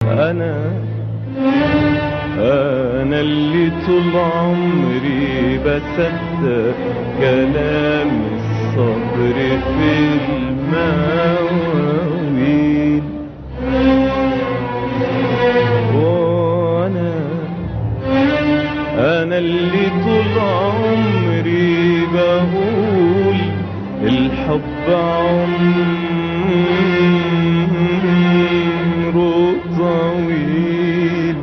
أنا أنا اللي طول عمري بصدق كلام الصبر في المواويل وأنا أنا اللي طول عمري بقول الحب عمره طويل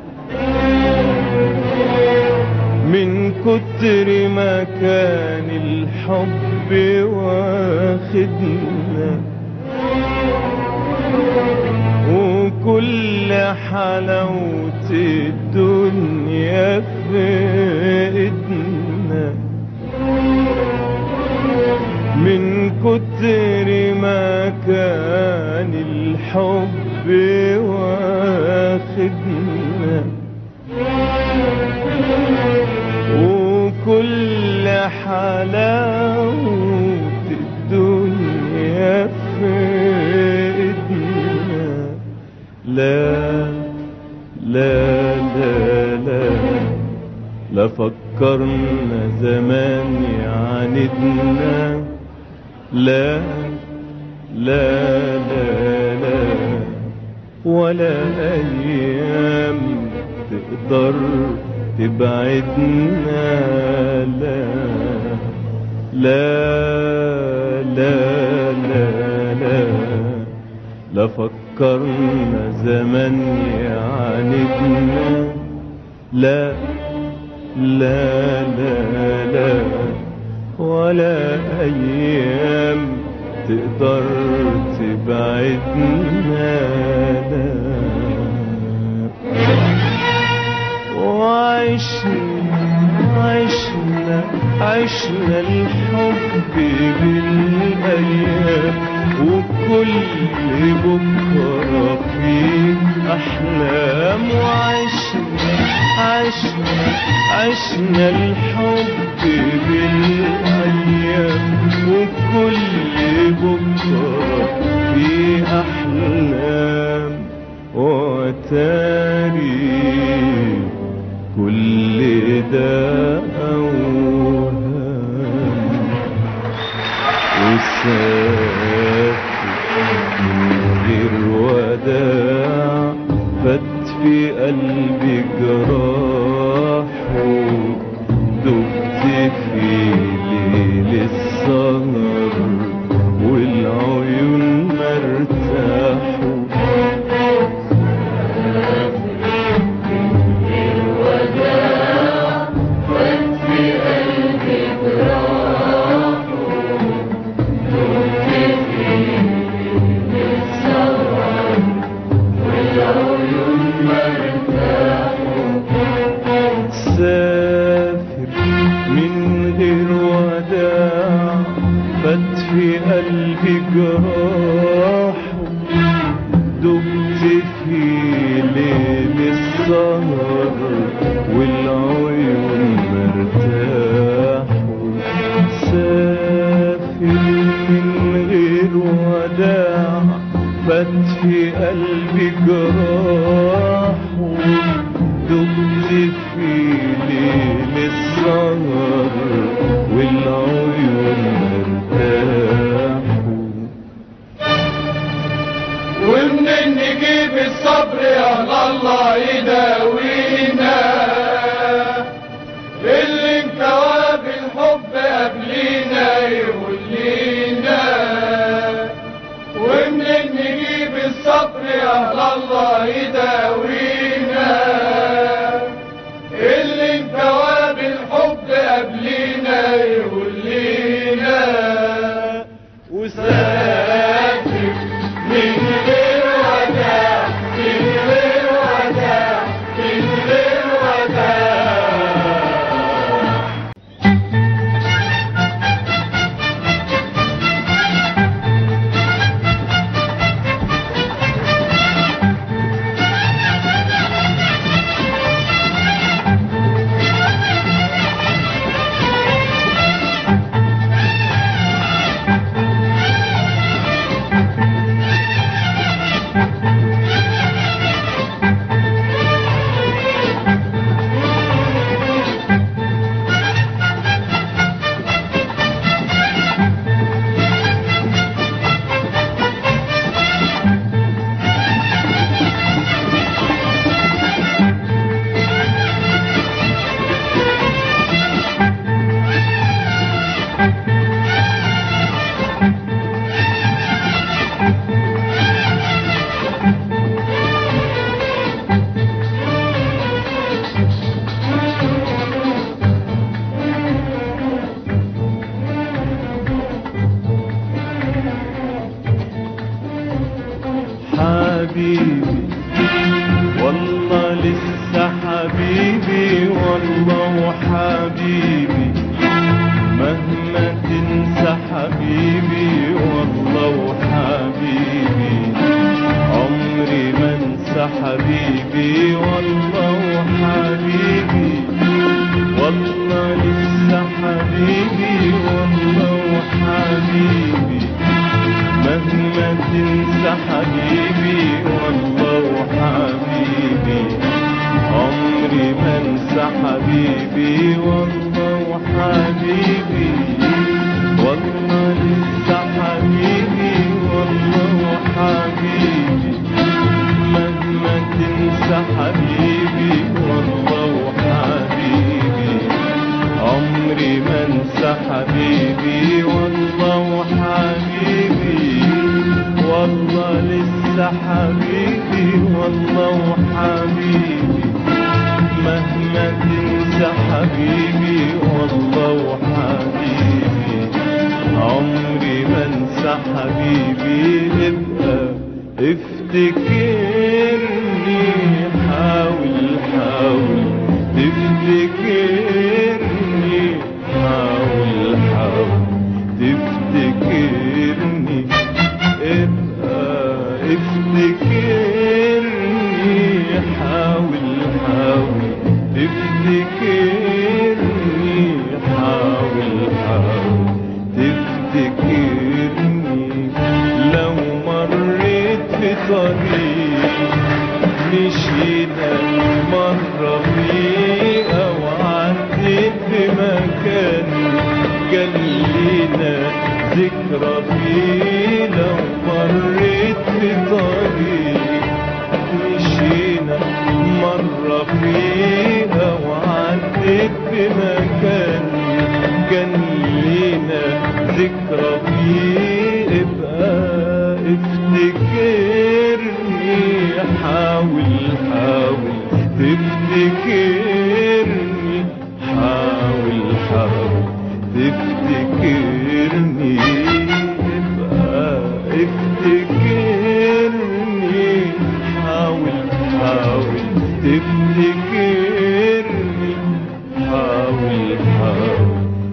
من كتر ما كان الحب واخدنا وكل حلاوة الدنيا في ايدنا من كتر ما كان الحب واخدنا وكل حلاوة الدنيا في ايدنا لا لا لا لا لا فكرنا زمان يعاندنا لا لا لا لا ولا أيام تقدر تبعدنا لا لا لا لا لا لا فكرنا زمان يعاندنا لا لا لا لا ولا أيام تقدر تبعدنا لا وعشنا عشنا عشنا الحب بالأيام وكل بكرة فيه أحلام وعشنا عشنا عشنا الحب بالأيام وكل بكرة فيه أحلام وتاريخ كل ده أوهام وسافر من غير وداع فات في قلبي جراح دبت في ليل السهر والعيون مرتاحوا سافر من غير وداع فات في قلبي جراح دبت في ليل السهر والعيون مرتاح سافر من غير وداع فات في قلبي جراح دبت في ليل السهر والعيون مرتاح ومنين نجيب الصبر يا الله يداوينا اللي انكواب الحب قبلينا يولينا ومنين نجيب الصبر يا الله يداوينا حبيبي والله وحبيبي والله لسه حبيبي والله وحبيبي مهما تنسى حبيبي والله وحبيبي عمري ما انسى حبيبي والله وحبيبي والله لسه حبيبي والله وحبيبي مهما تنسى حبيبي والله وحبيبي عمري ما انسى حبيبي والله وحبيبي والله لسه حبيبي والله وحبيبي مهما تنسى حبيبي والله وحبيبي عمري ما انسى حبيبي ابقى افتكرني حاول حاول تفتكرني حاول حاول تفتكرني ابقى افتكرني حاول حاول تفتكرني حاول حاول تفتكرني لو مريت في طريق مشينا مرة فيه أو عديت في مكان كان لينا ذكرى فيه لو مريت في طريق مشينا مرة فيه أو عديت في مكان كان لينا ذكرى فيه ابقى افتكرني حاول حاول تفتكرني حاول حاول تفتكرني ابقى افتكرني حاول حاول تفتكرني حاول حاول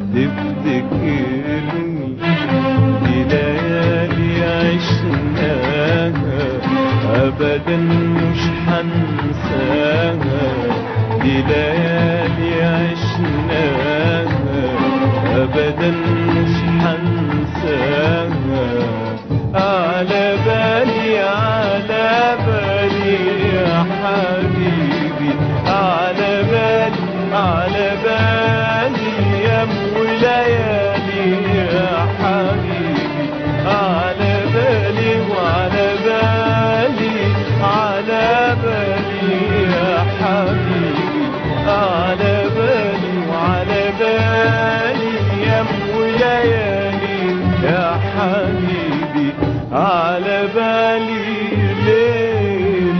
تفتكرني دي ليالي عشناها ابدا مش حنساها دي ليالي عشناها ابدا مش حنساها على بالي على بالي يا حبيبي على بالي على بالي يا ليالي يا حبيبي على بالي وعلى بالي على بالي يا حبيبي على بالي وعلى بالي يا ليالي يا حبيبي على بالي ليل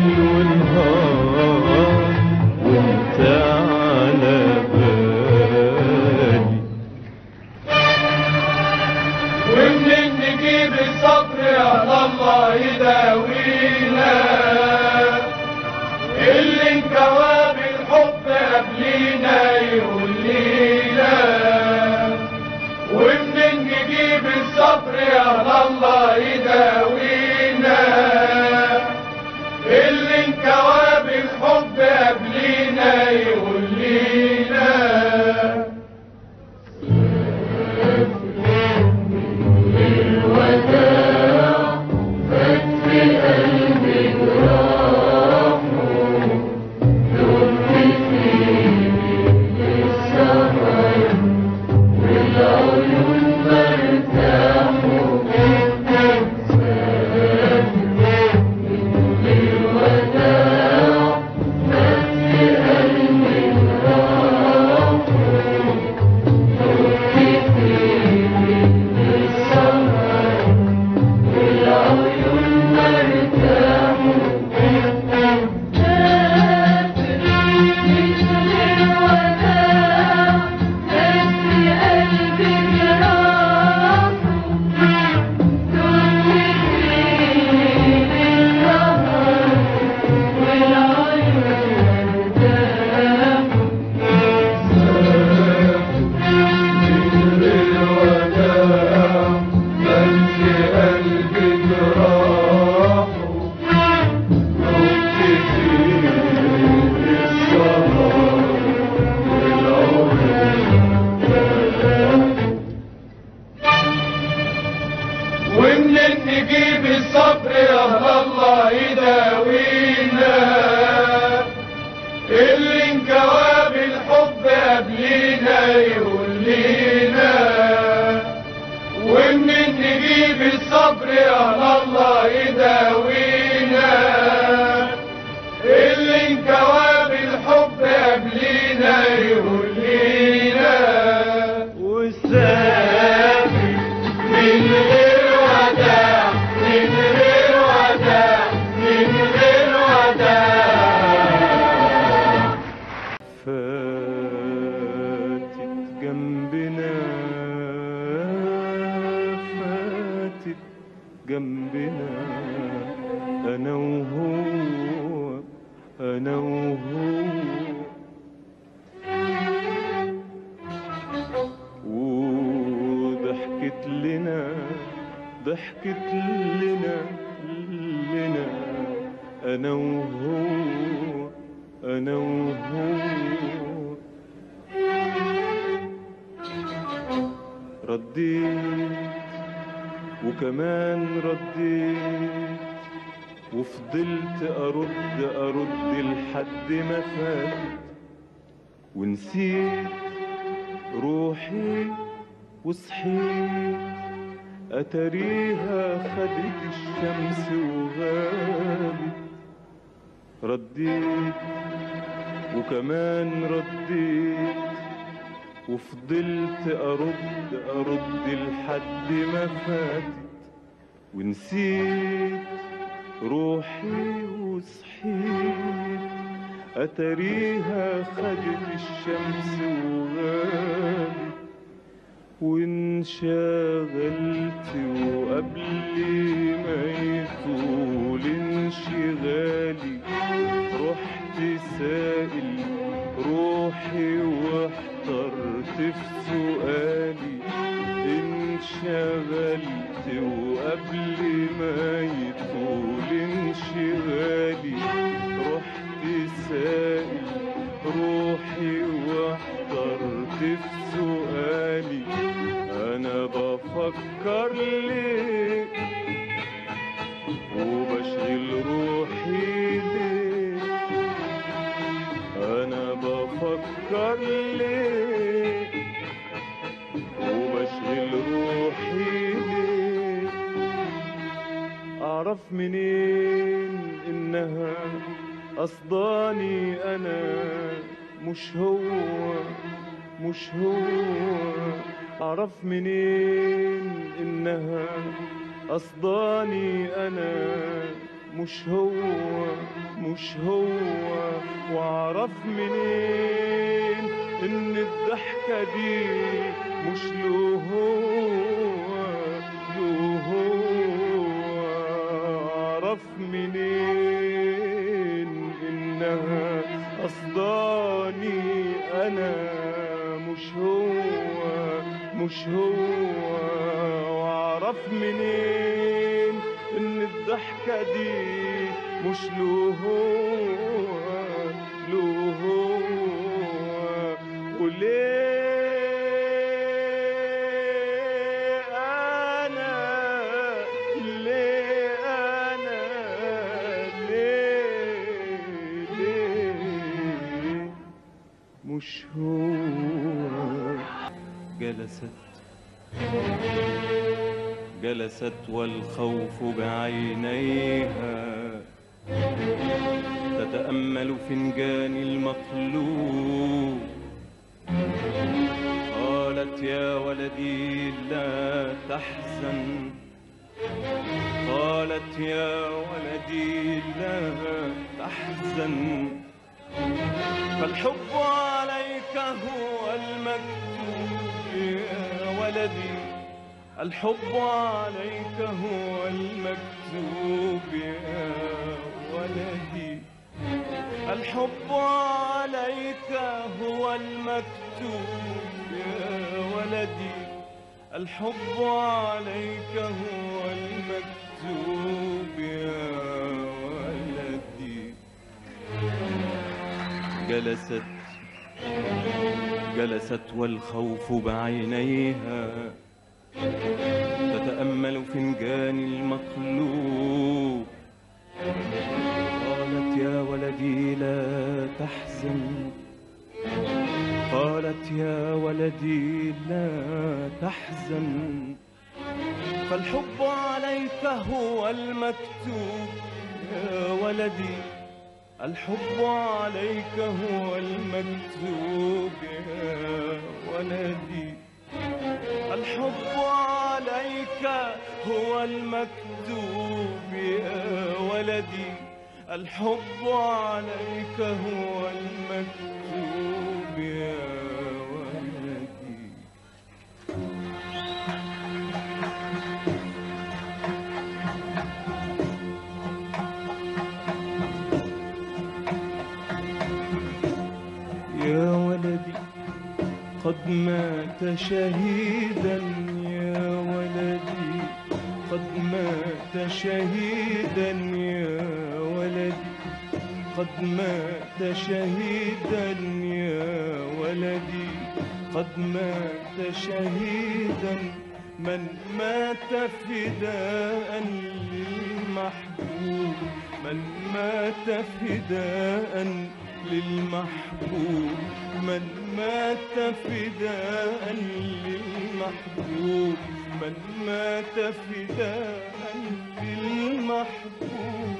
ونهار وانت على بالي أنا وهو وضحكت لنا ضحكت لنا لنا أنا وهو أنا وهو رديت وكمان رديت وفضلت أرد أرد لحد ما فاتت ونسيت روحي وصحيت أتريها خدت الشمس وغابت رديت وكمان رديت وفضلت أرد أرد لحد ما فاتت ونسيت روحي وصحيت أتريها خدت الشمس وغابت وانشغلت وقبل ما يطول انشغالي رحت سائل روحي واحترت في سؤالي انشغلت وقبل ما يطول انشغالي رحت سائل روحي واحترت في سؤالي انا بفكر ليه وبشغل روحي ليه انا بفكر ليه وبشغل روحي ليه اعرف منين انها قصداني انا مش هو مش هو اعرف منين انها قصداني انا مش هو مش هو واعرف منين ان الضحكة دي مش له هو له هو اعرف منين انها قصداني انا مش هو مش هو واعرف منين ان الضحكة دي مش له هو له هو وليه انا ليه انا ليه ليه مش هو جلست جلست والخوف بعينيها تتأمل فنجان المقلوب قالت يا ولدي لا تحزن قالت يا ولدي لا تحزن فالحب عليك هو المكتوب يا ولدي الحب عليك هو المكتوب يا ولدي الحب عليك هو المكتوب يا ولدي الحب عليك هو المكتوب يا ولدي جلست جلست والخوف بعينيها تتأمل فنجان المقلوب قالت يا ولدي لا تحزن قالت يا ولدي لا تحزن فالحب عليك هو المكتوب يا ولدي الحب عليك هو المكتوب يا ولدي الحب عليك هو المكتوب يا ولدي الحب عليك هو المكتوب يا ولدي قد مات شهيدا يا ولدي قد مات شهيدا يا ولدي قد مات شهيدا يا ولدي قد مات شهيدا من مات فداء للمحبوب من مات فداء للمحبوب من مات فداء للمحبوب من مات فداء للمحبوب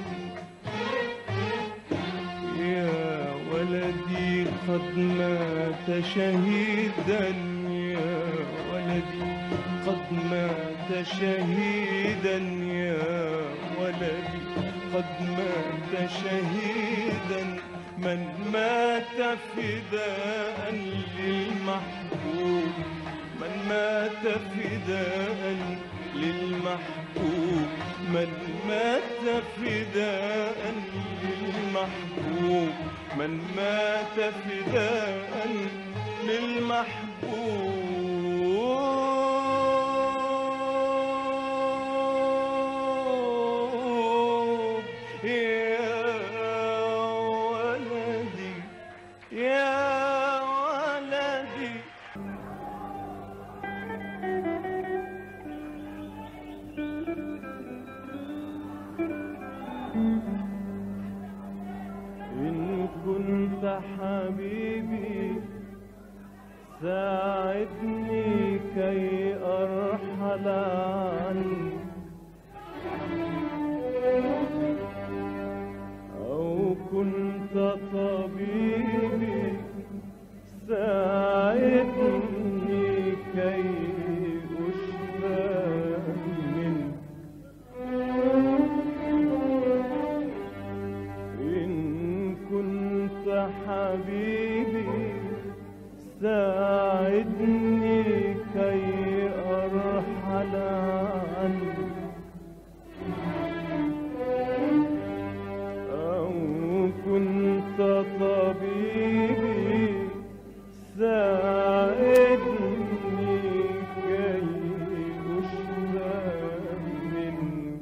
يا ولدي قد مات شهيدا يا ولدي قد مات شهيدا يا ولدي قد مات شهيدا من مات فداء للمحبوب من مات فداء للمحبوب من مات فداء للمحبوب من مات فداء للمحبوب يا ولدي يا ولدي إن كنت حبيبي ساعدني كي أرحل عنك أو كنت طبيبي ساعدني كي أشفى منك إن كنت حبيبي ساعدني كي أرحل عنك أو كنت طبيبي ساعدني كي أشفى منك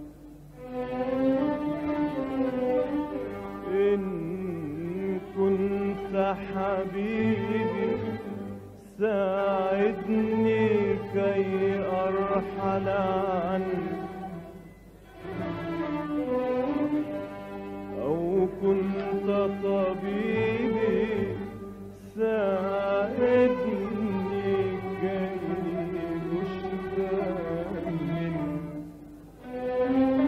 إن كنت حبيبي ساعدني كي أرحل عنك أو كنت طبيبي ساعدني كي أشفى منك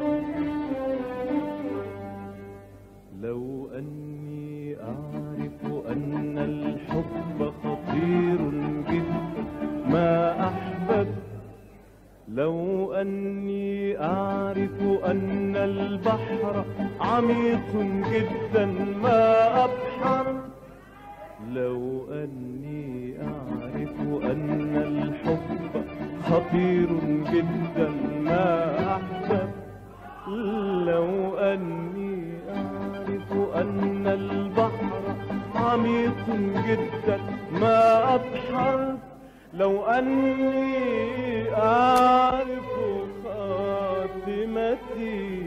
لو أني أعرف أن الحب خطير جدا ما أحببت لو أني أعرف أن البحر عميق جدا ما أبحر لو أني أعرف أن الحب خطير جدا ما أحببت لو أني أعرف أن البحر عميق جدا ما أبحر لو أني أعرف خاتمتي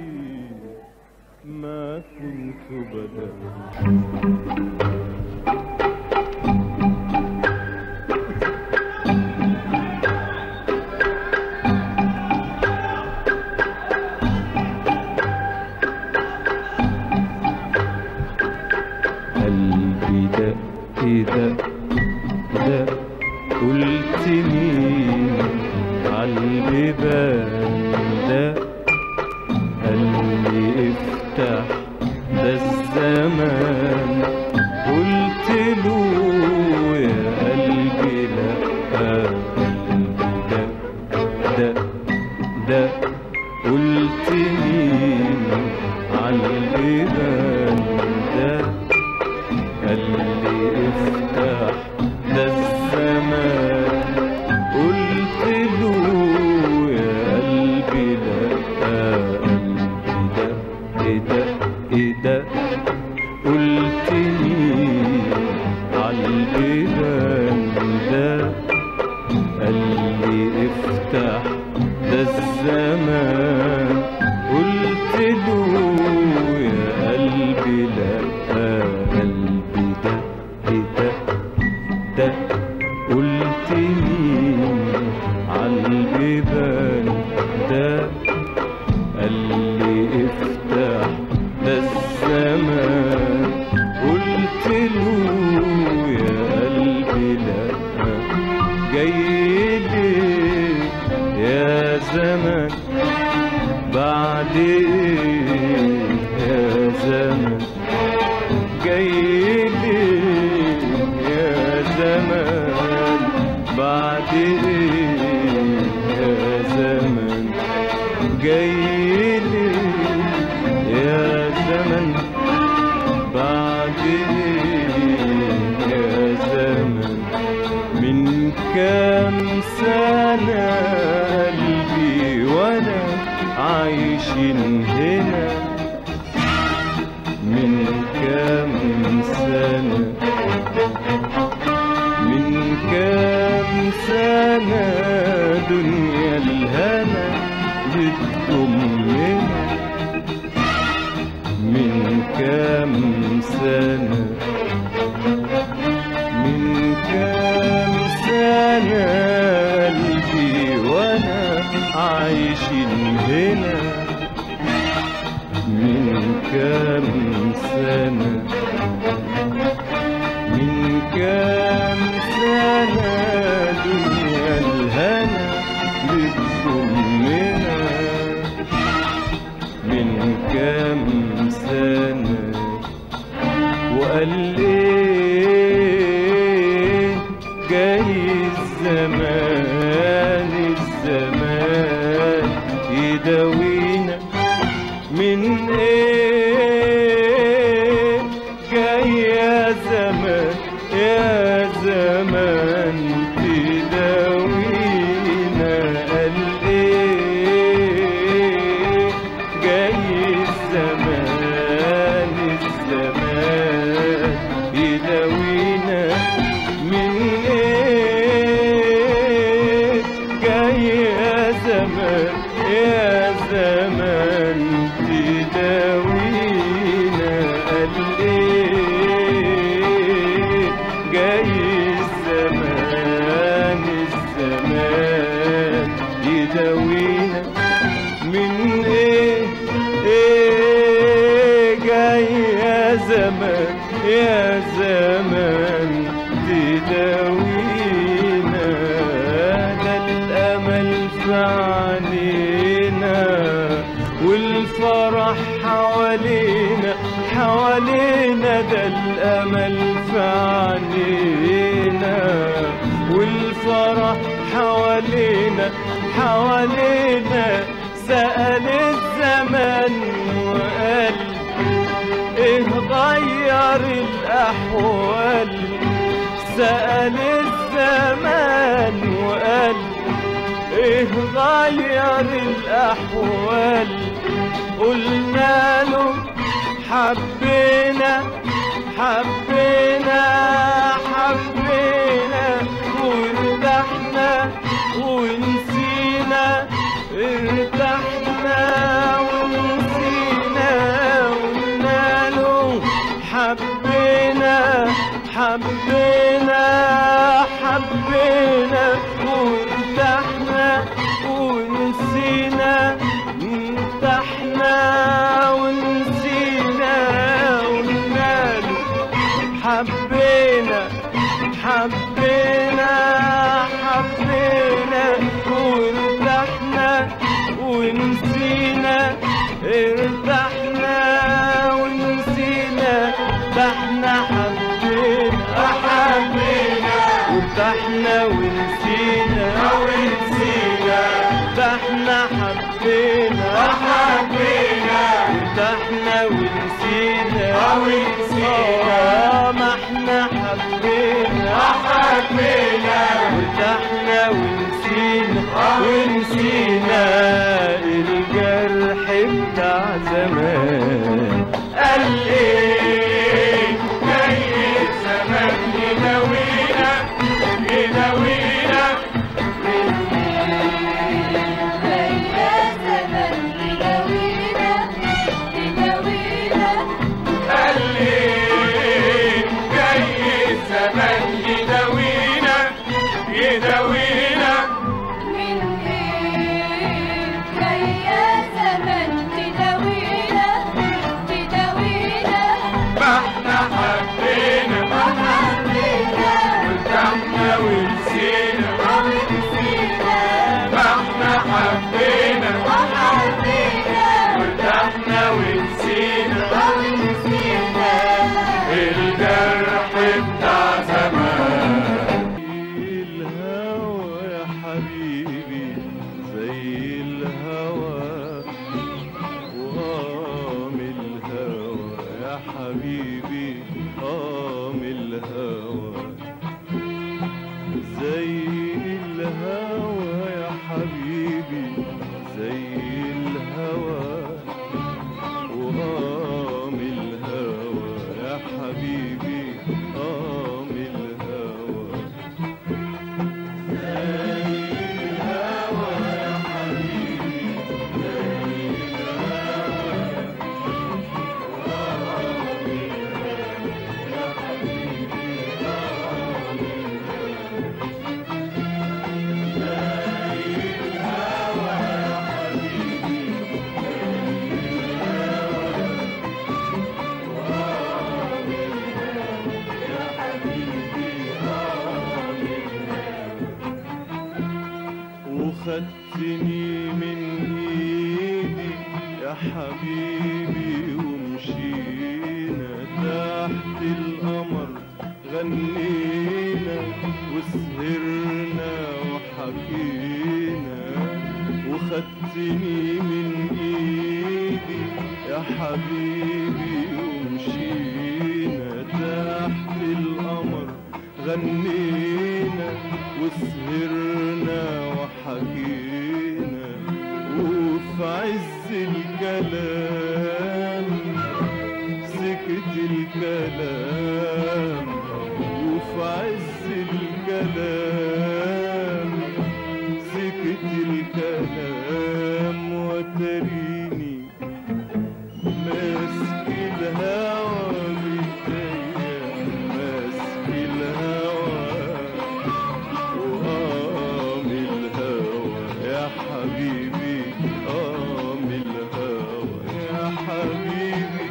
ما كنت بدأت قلبي دق دق دق قلت مين عالبيبان دق قلبي افتح ده الزمان قلت له يا قلبي لا قلبي دق دق دق قلت مين عالبيبان دق قال لي افتح ده الزمان قلت له يا قلبي لا قلبي ده ايه ده ايه ده قلت لي عالبيبان ده قلبي ده ده ده قلت مين عالبيبان ده قال لي افتح ده الزمان قلت له يا قلبي لا جاي ليه يا زمان بعد ايه يا زمان جاي ليه يا زمان بعد ايه يا زمان جاي ليه يا زمن بعد ايه يا زمن من كام سنة قلبي وانا عايشين هنا من كام سنة من كام سنة دنيا الهنا بتضمنا من كام سنة من كام سنة قلبي وانا عايشين هنا من كام سنة من كام سنة دنيا الهنا بتضمنا من كام سنة وقال ايه جاي الزمان الزمان يداوينا من ايه جاي يا زمان يا زمان تداوينا قال ايه جاي الزمان الزمان يداوينا من ايه جاي يا زمان يا زمان تداوينا قال ايه جاي الزمان الزمان يداوينا من ايه ايه جاي يا زمان يا زمان تداوينا ده الامل في عينينا والفرح حوالينا حوالينا ده الامل في عينينا والفرح حوالينا حوالينا سأل الزمان وقال ايه غير الاحوال سأل الزمان وقال ايه غير الاحوال قلنا له حبينا حبينا حبينا وارتحنا ونسينا ارتحنا ونسينا قلنا له حبينا حبينا حبينا وارتحنا ونسينا ارتحنا ونسينا قلنا له حبينا حبينا حبينا وارتحنا ونسينا ارتحنا ونسينا ده احنا حبينا حبينا وارتحنا ونسينا ونسينا ده احنا حبينا حبينا وارتحنا ونسينا ونسينا. آه، ما احنا حبينا حبينا وارتحنا ونسينا ونسينا الجرح بتاع زمان قال ايه جاي الزمان يداوينا يداوينا يا زمن يداوينا يداوينا قال الجرح بتاع زمان الهوى يا حبيبي زي الهوى وقام الهوى يا حبيبي قام الهوى زي الهوى يا حبيبي زي الهوى وقام الهوى يا حبيبي قام الهوى وخدتني من ايدي يا حبيبي ومشينا تحت القمر غنينا وسهرنا وحكينا وخدتني من ايدي يا حبيبي ومشينا تحت القمر غنينا وسهرنا وحكينا وفي عز الكلام سكت الكلام وفي عز الكلام سكت الكلام وتريني ماسك الهوى بيديا ماسك الهوى وقام الهوى يا حبيبي قام الهوى يا حبيبي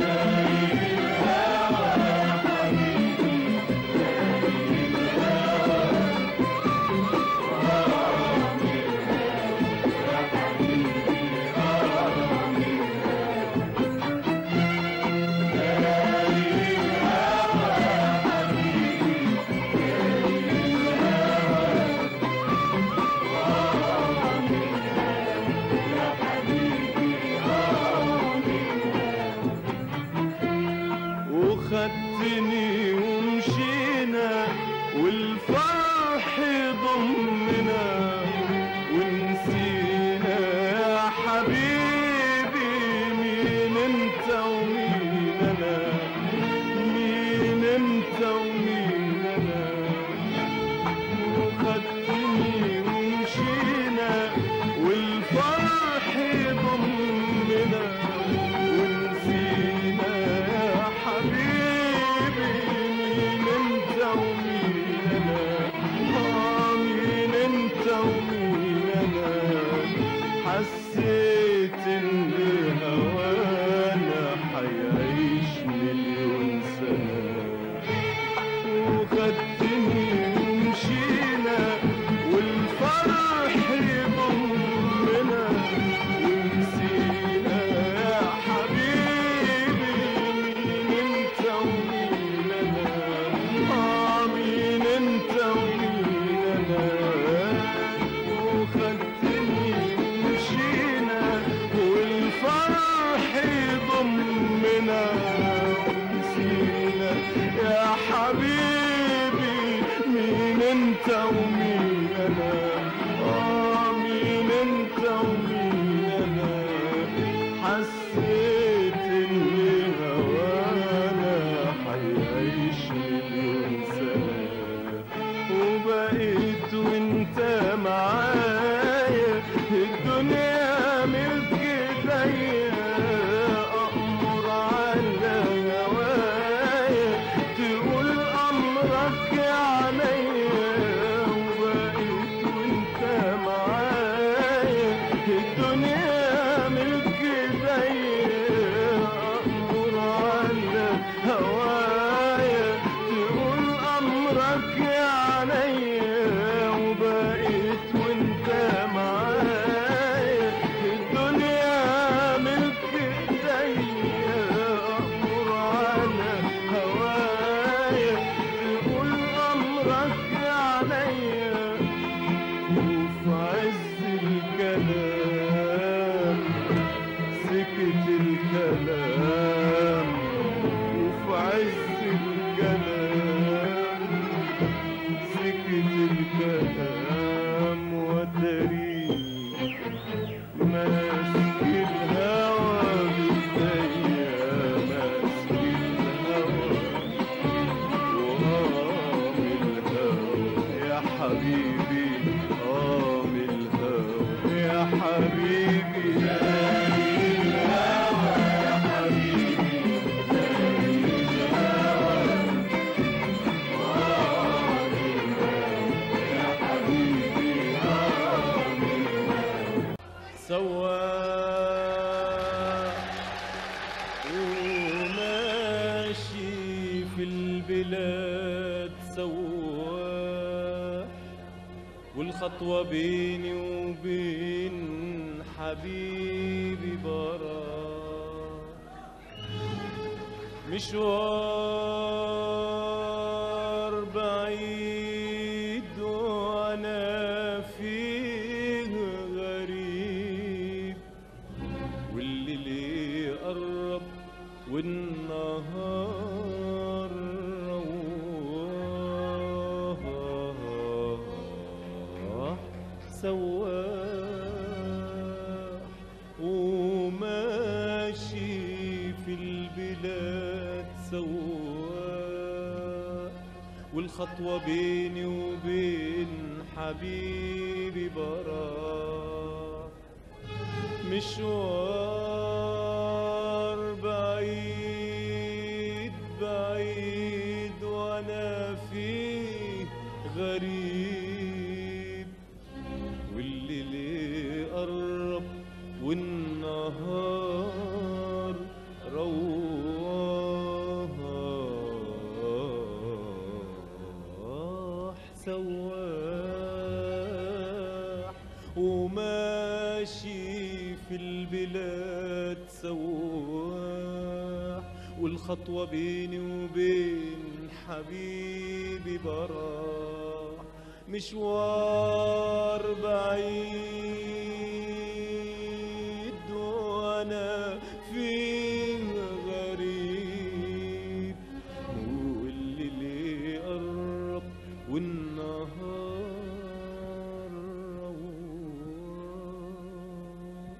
وخدتني ومشينا والفرح ضمنا ونسينا يا حبيبي مين انت ومين انا مين انت ومين انا وخدتني ومشينا والفرح ضمنا ونسينا يا حبيبي مين انت ومين انا آه مين انت ومين انا حسيت ان هوانا حيعيش مليون سنه وخدتني ومشينا والفرح يضمنا ونسينا يا حبيبي مين انت ومين انا اه مين انت ومين انا وخدتني ومشينا والفرح يضمنا ونسينا يا حبيبي مين انت ومين انا اه مين انت ومين انا حسيت ان هوانا حيعيش مليون سنه وبقيت وانت معايا الدنيا ملك ايديا امر على هوايا تقول امرك يا عينيا وبقيت وانت معايا الدنيا ملك ايديا امر على هوايا تقول امرك في البلاد سواح والخطوة بيني وبين حبيبي براح مشوار بعيد وانا فيه غريب والليل يقرب والنهار رواح سواح وماشي في البلاد سواح والخطوة بيني وبين حبيبي براح مشوار بعيد بعيد وانا فيه غريب والليل يقرب والنهار رواح سواح وماشي في البلاد سواح والخطوة بيني وبين حبيبي براح مشوار بعيد وانا فيه غريب والليل يقرب والنهار رواح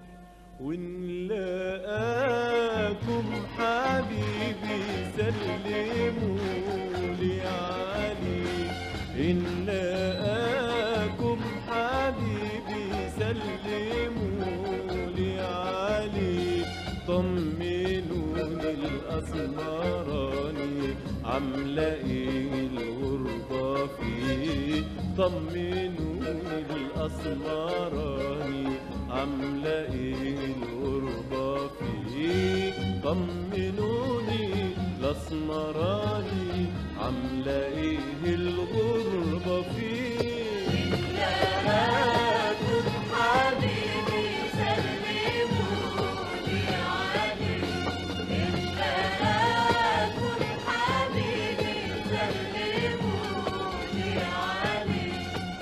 ونلاقاكم حبيبي سلموا لي عليه إن لاقاكم حبيبي سلموا لي عليه طمنوني الأسمراني عاملة إيه الغربة فيه طمنوني الأسمراني عاملة إيه الغربة فيه طمنوني الأسمراني عاملة إيه الغربة فيه لكم حبيبي سلموا لي عليه إلا لكم حبيبي سلموا لي عليه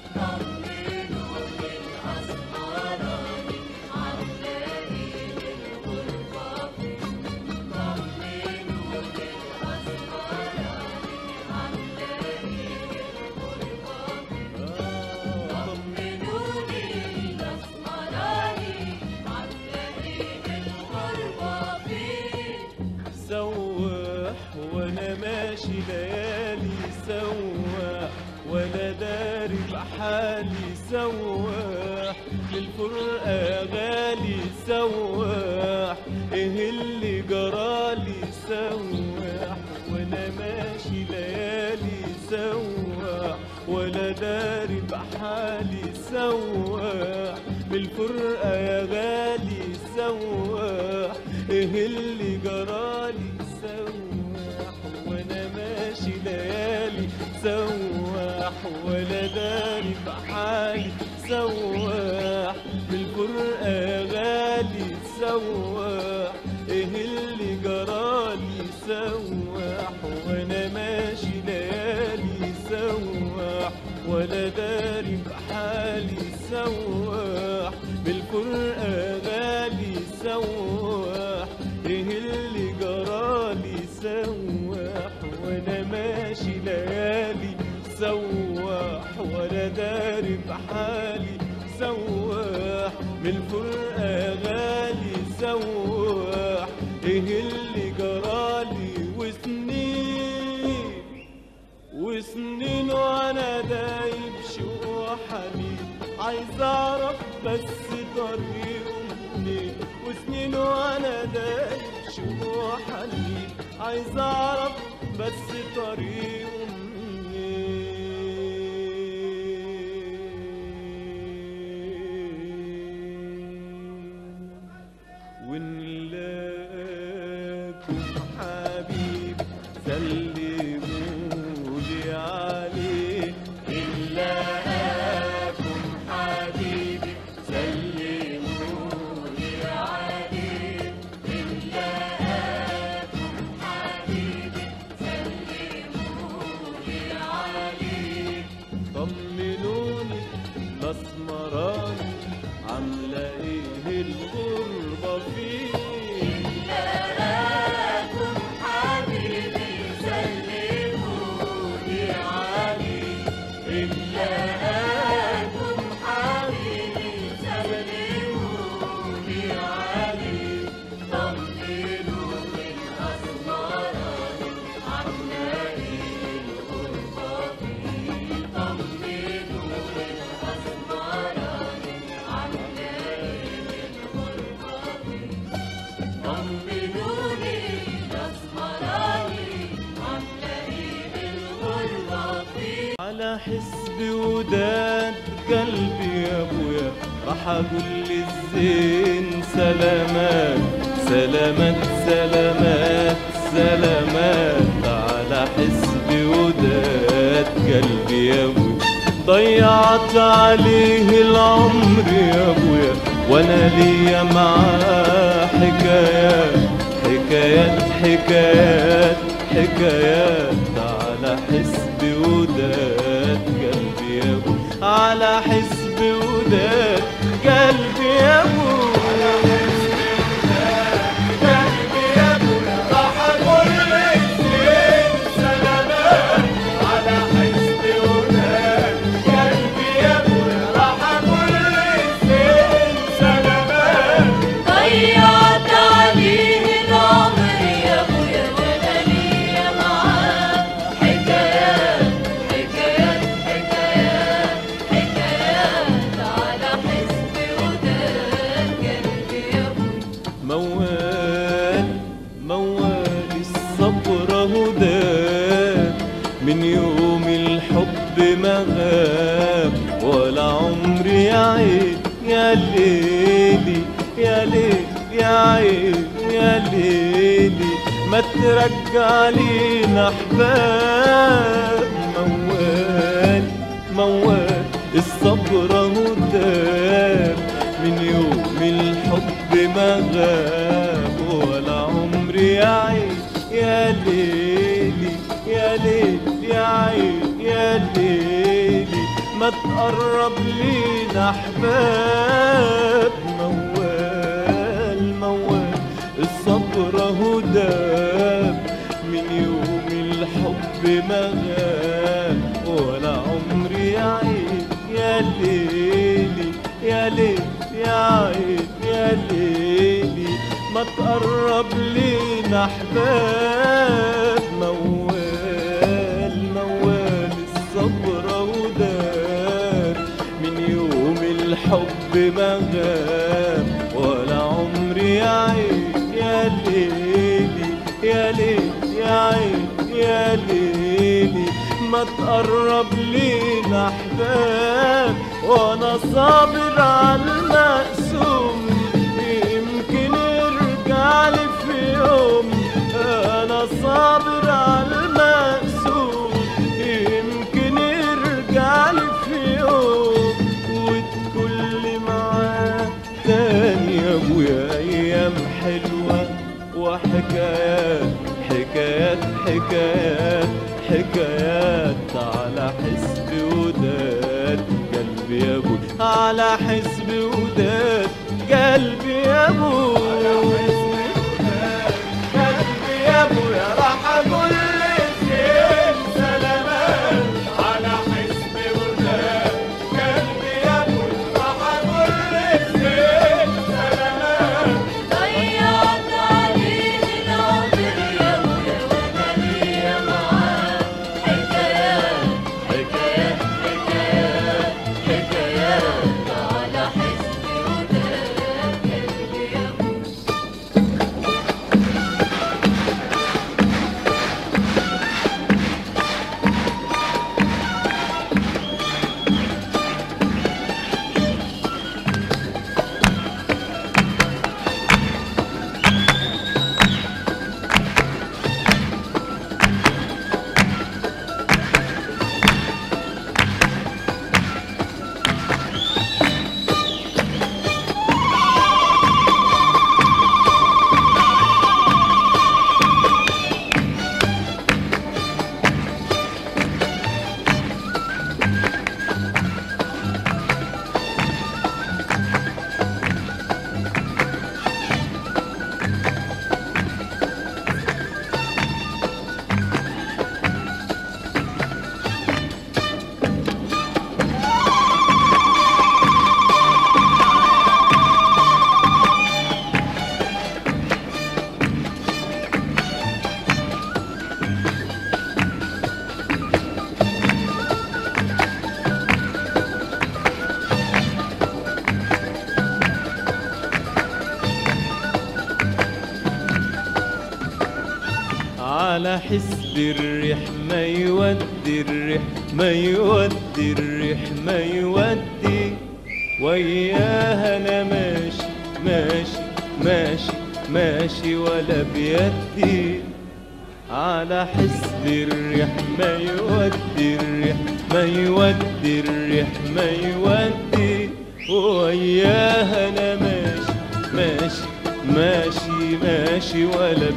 طمنوني الأسمراني عمالي الغربة فيه طمنوني الأسمراني عمالي الغربة فيه طمنوني الأسمراني عمالي الغربة فيه سواح وانا ماشي ليالي سواح ولا داري بحالي سواح للفرقة غالي سواح ايه اللي جرالي سواح وانا ماشي ليالي سواح ولا داري بحالي سواح بالفرقة يا غالي سواح ايه اللي جرالي سواح وانا ماشي ليالي سواح ولا داري بحالي سواح بالفرقة يا غالي سواح ايه اللي جرالي سواح وانا ماشي ليالي سواح ولا داري بحالي سواح بالفرقة غالي سواح ايه اللي جرالي سواح وانا ماشي ليالي سواح ولا داري بحالي سواح بالفرقة غالي سواح ايه اللي جرالي وسنين وسنين وانا دايب شوق حنين عايز اعرف بس طريقه منين وسنين وانا دايب شوق حنين عايز اعرف بس طريقه منين ونلاقيكم حبيب سلموا سلمولي عليه إلا أكون حبيبي سلمولي عليه إلا أكون حبيبي سلمولي عليه طمنوني الأسمراني عاملة إيه الغربة فيه أكون حبيبي سلموني عليه إلا أكون حبيبي سلموني عليه طمنوني الأسمراني عاملة إيه الغربة فيه طمنوني الأسمراني عاملة إيه الغربة فيه طمنوني الأسمراني عاملة إيه الغربة فيه على حسب وداد قلبي يا ابويا راح اقول للزين سلامات سلامات سلامات سلامات على حسب وداد قلبي يا ابويا ضيعت عليه العمر يا ابويا وانا ليا معاه حكايات حكايات حكايات حكايات على حسب وداد قلبي يا ابو على حسب وداد قلبي يا ابو ضيعت عليه العمر يا ابويا وانا ليا معاه حكايات حكايات حكايات حكايات على حسب وداد قلبي يا ابويا موال موال الصبر هدى من يوم الحب ما غاب ولا عمري يا عين يا ليلي يا ليل يا عين يا ليلي ما ترجع لينا احباب موال موال الصبر هداب من يوم الحب ما غاب ولا عمري يا عين يا ليلي يا ليل يا عين يا ليلي ما تقرب لينا احباب موال موال الصبر هداب من يوم الحب ما غاب ولا عمري يا عين يا ليلي يا ليل يا عين يا ليلي ما تقرب لينا احباب موال موال الصبر ودار من يوم الحب ما غاب ولا عمري يا عين يا ليلي يا ليل يا عين يا ليلي ما تقرب لينا احباب وانا صابر على المقسوم يمكن يرجع لي في يوم انا صابر على المقسوم يمكن يرجع لي في يوم وتكل معاه تاني يا ابويا ايام حلوه وحكايات حكايات حكايات حكايات على حسب وداد قلبي يا ابوي على حسب وداد قلبي يا ابوي قلبي يا ابويا راح اقول للزين سلامات على حسب وداد قلبي يا ابوي راح اقول للزين سلامات ضيعت عليه العمر يا ابويا وانا ليا معاه حكايات حكايات حكايات حكايات على حسب وداد قلبي يا ابويا على حسب الريح ما يودي الريح ما يودي الريح ما يودي وياها انا ماشي ماشي ماشي ماشي ولا بيدي على حسب الريح ما يودي الريح ما يودي الريح ما يودي وياها انا ماشي ماشي ماشي ماشي ولا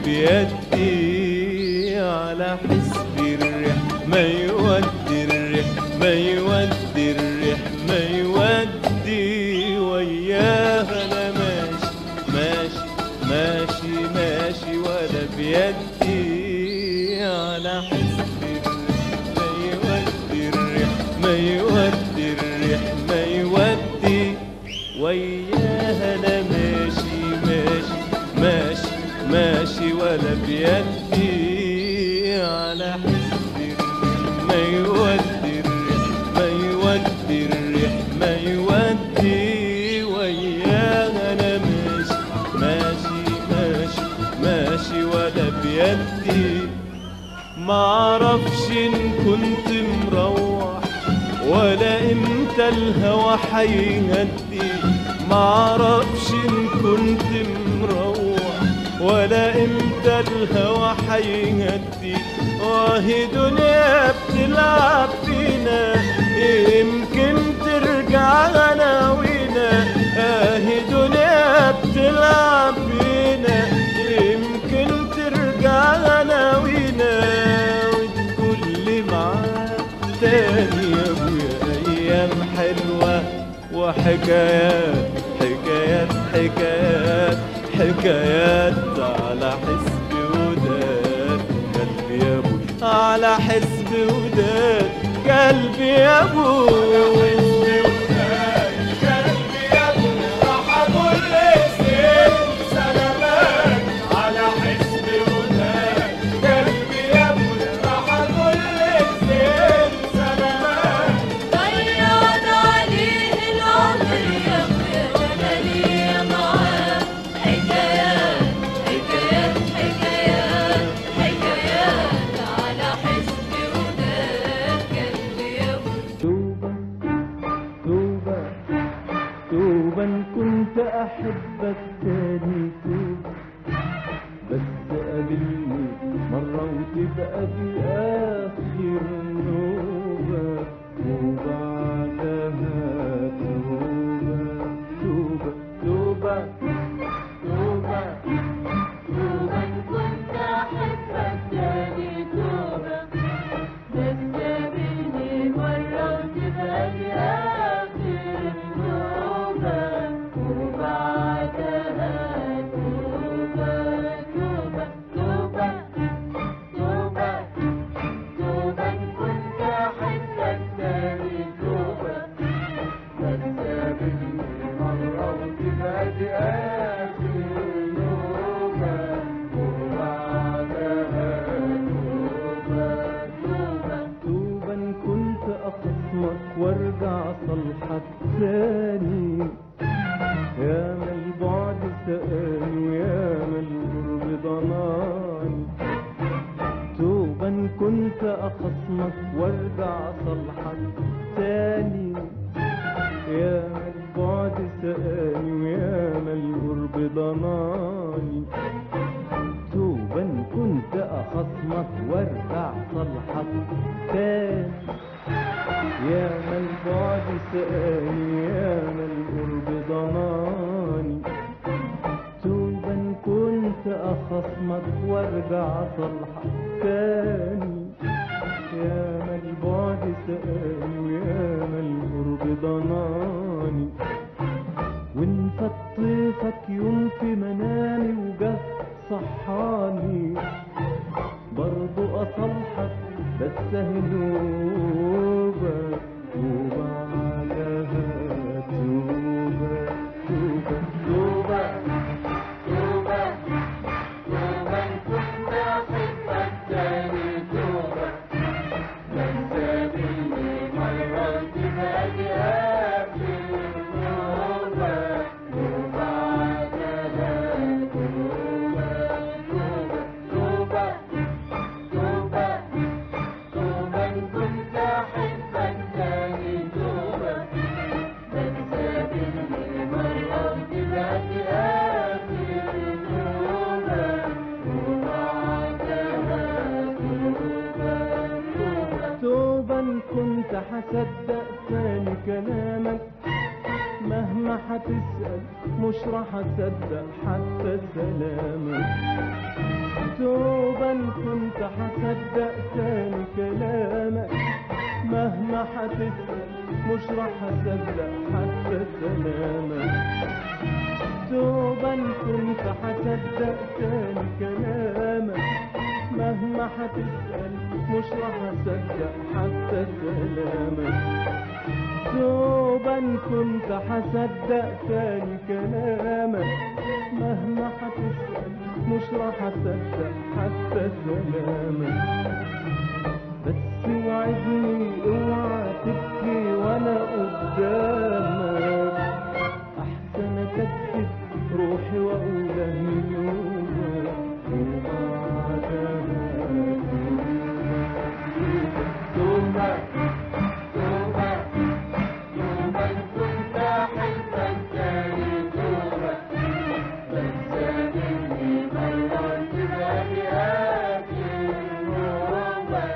بيدي على حسب الريح ما يودي الريح ما يودي الريح ما يودي وياها انا ماشي ماشي ماشي ماشي ولا بيدي على حسب الريح ما يودي الريح ما يودي الريح ما يودي وياها انا ماشي ماشي ماشي ماشي ولا بيدي على حسب الريح ما يودي الريح ما يودي الريح ما يودي وياها انا ماشي ماشي ماشي ماشي ولا بيدي معرفش ان كنت مروح ولا امتى الهوى حيهدي معرفش ان كنت مروح ولا امتى الهوى حيهدي واهي دنيا بتلعب فينا يمكن ترجع غناوينا اهي دنيا بتلعب فينا يمكن ترجع غناوينا وتقول لي معاك تاني يا ابويا ايام حلوه وحكايات حكايات حكايات حكايات على حسب وداد قلبي يا ابوي على حسب وداد قلبي يا ابوي ضيعت عليه العمر يا ابويا وانا ليا معاه حكايات حكايات حكايات حكايات على حسب وداد قلبي يا ابويا توبة توبة توبة إن كنت أحبك تاني توبة بس قابلني مرة وتبقى دي آخر نوبة وبعدها توبة توبة توبة توبة توبة إن كنت أحبك تاني توبة بس قابلني مرة وتبقى دي آخر توبة وبعدها توبة توبة توبة توبة توبة إن كنت أحبك تاني توبة بس قابلني مرة وتبقى دي آخر نوبة وبعدها توبة توبة توبة إن كنت أخصمك وارجع صلحك تاني يا ما البعد سألني ويا ما القرب ضناني توبة إن كنت أخصمك وارجع صلحك تاني يا ما البعد سألني ويا ما القرب ضناني توبة إن كنت أخصمك وارجع صلحك تاني يا ما البعد سألني يا ما القرب ضناني توبة إن كنت أخصمك وارجع صلحك تاني يا ما البعد سألني ويا ما القرب ضناني وان فطيفك يوم في منامي وجه صحاني برضو أصلحك بس هنوبة وبعدها توبة توبة توبة توبة توبة إن كنت أحبك تاني توبة بس قابلني مرة وتبقى دي آخر توبة وبعدها توبة توبة توبة كنت هصدق تاني كلامك مهما هتسأل مش راح اصدق حتى سلامك توبا كنت هصدق تاني كلامك مهما هتسأل مش راح اصدق حتى سلامك توبا كنت هصدق تاني كلامك مهما هتسأل مش راح اصدق حتى كلامك توبا كنت هصدق تاني كلامك مهما هتسأل مش راح اصدق حتى كلامك بس وعدني اوعى تبكي وانا قدامك احسن اكتب روحي واقولها يومك وبعدها توبة توبة توبة كنت أحبك تاني توبة بس مني مرة تبقى بهذه النوبة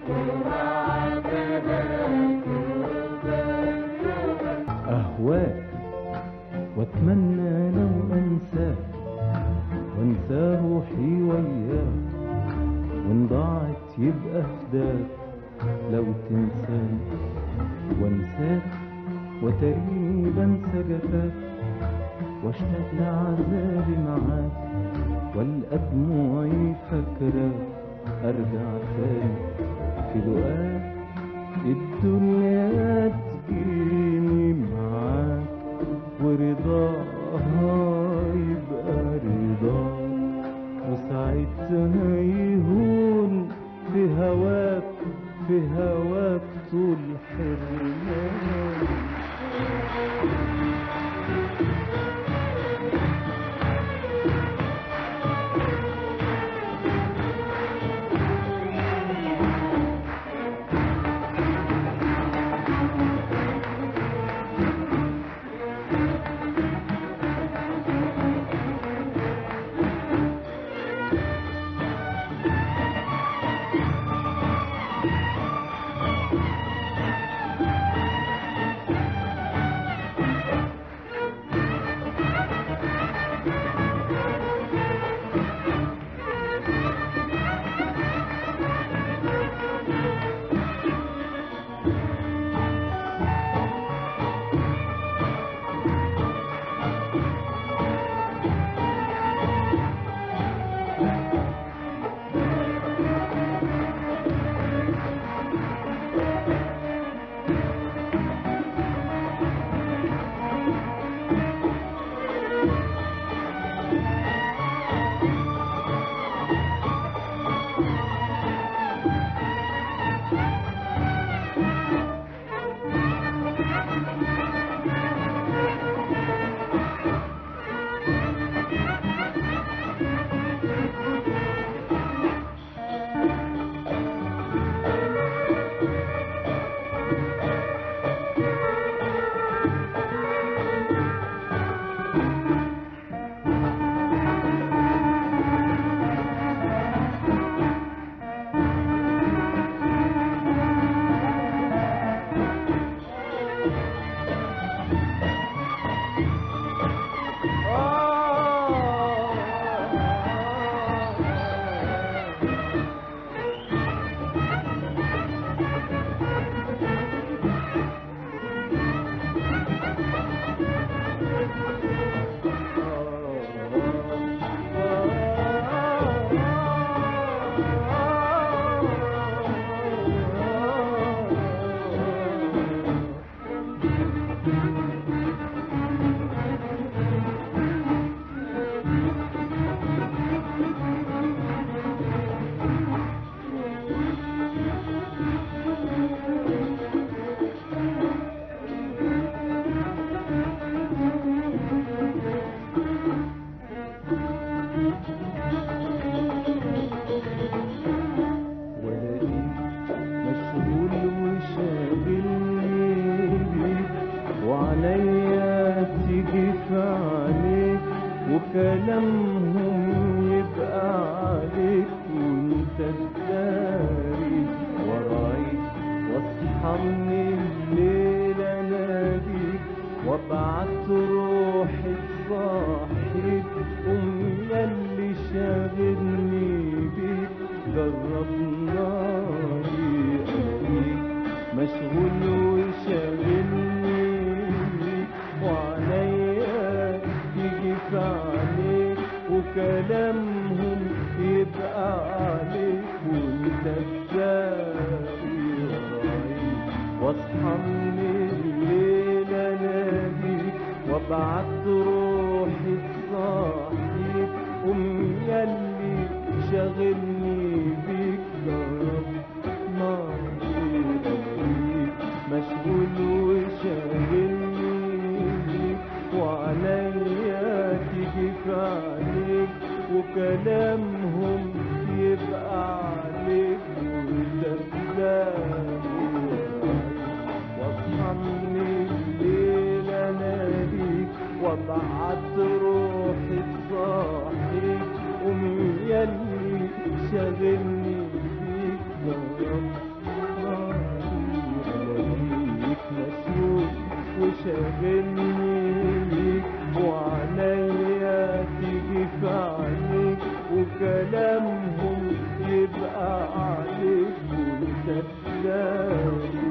وبعدها توبة توبة أهواك وأتمنى لو أنساك وأنسى روحي وياك وإن ضاعت يبقى فداك لو تنساني وأنساك وتريني بنسى جفاك واشتاق لعذابي معاك والقى دموعي فاكراك أرجع تاني في لقاك الدنيا تجيني معاك ورضاها يبقى رضاك وساعتها يهون في هواك في هواك طول حرماني واصحى من الليل اناديك وابعت روحي تصاحيك قوم ياللي شاغلني بيك جرب ناري الاقيك مشغول وشاغلني بيك وعليا تيجي في عليك وكلامهم يبقى عليك وانت تساوي ورايك واصحى من الليل اناديك وابعت روحي تصاحيك قوم ياللي شاغلني بيك جرب ناري ألاقيك مشغول وشاغلني بيك وعليا تيجي في عليك وكلامهم يبقى عليك وتبدأ واصحى من الليل اناديك وابعت روحي تصاحيك قوم ياللي شاغلني بيك جرب عليك مسؤول وشاغلني بيك وعليا تيجي في عليك وكلامهم يبقى عليك وانت تلاقي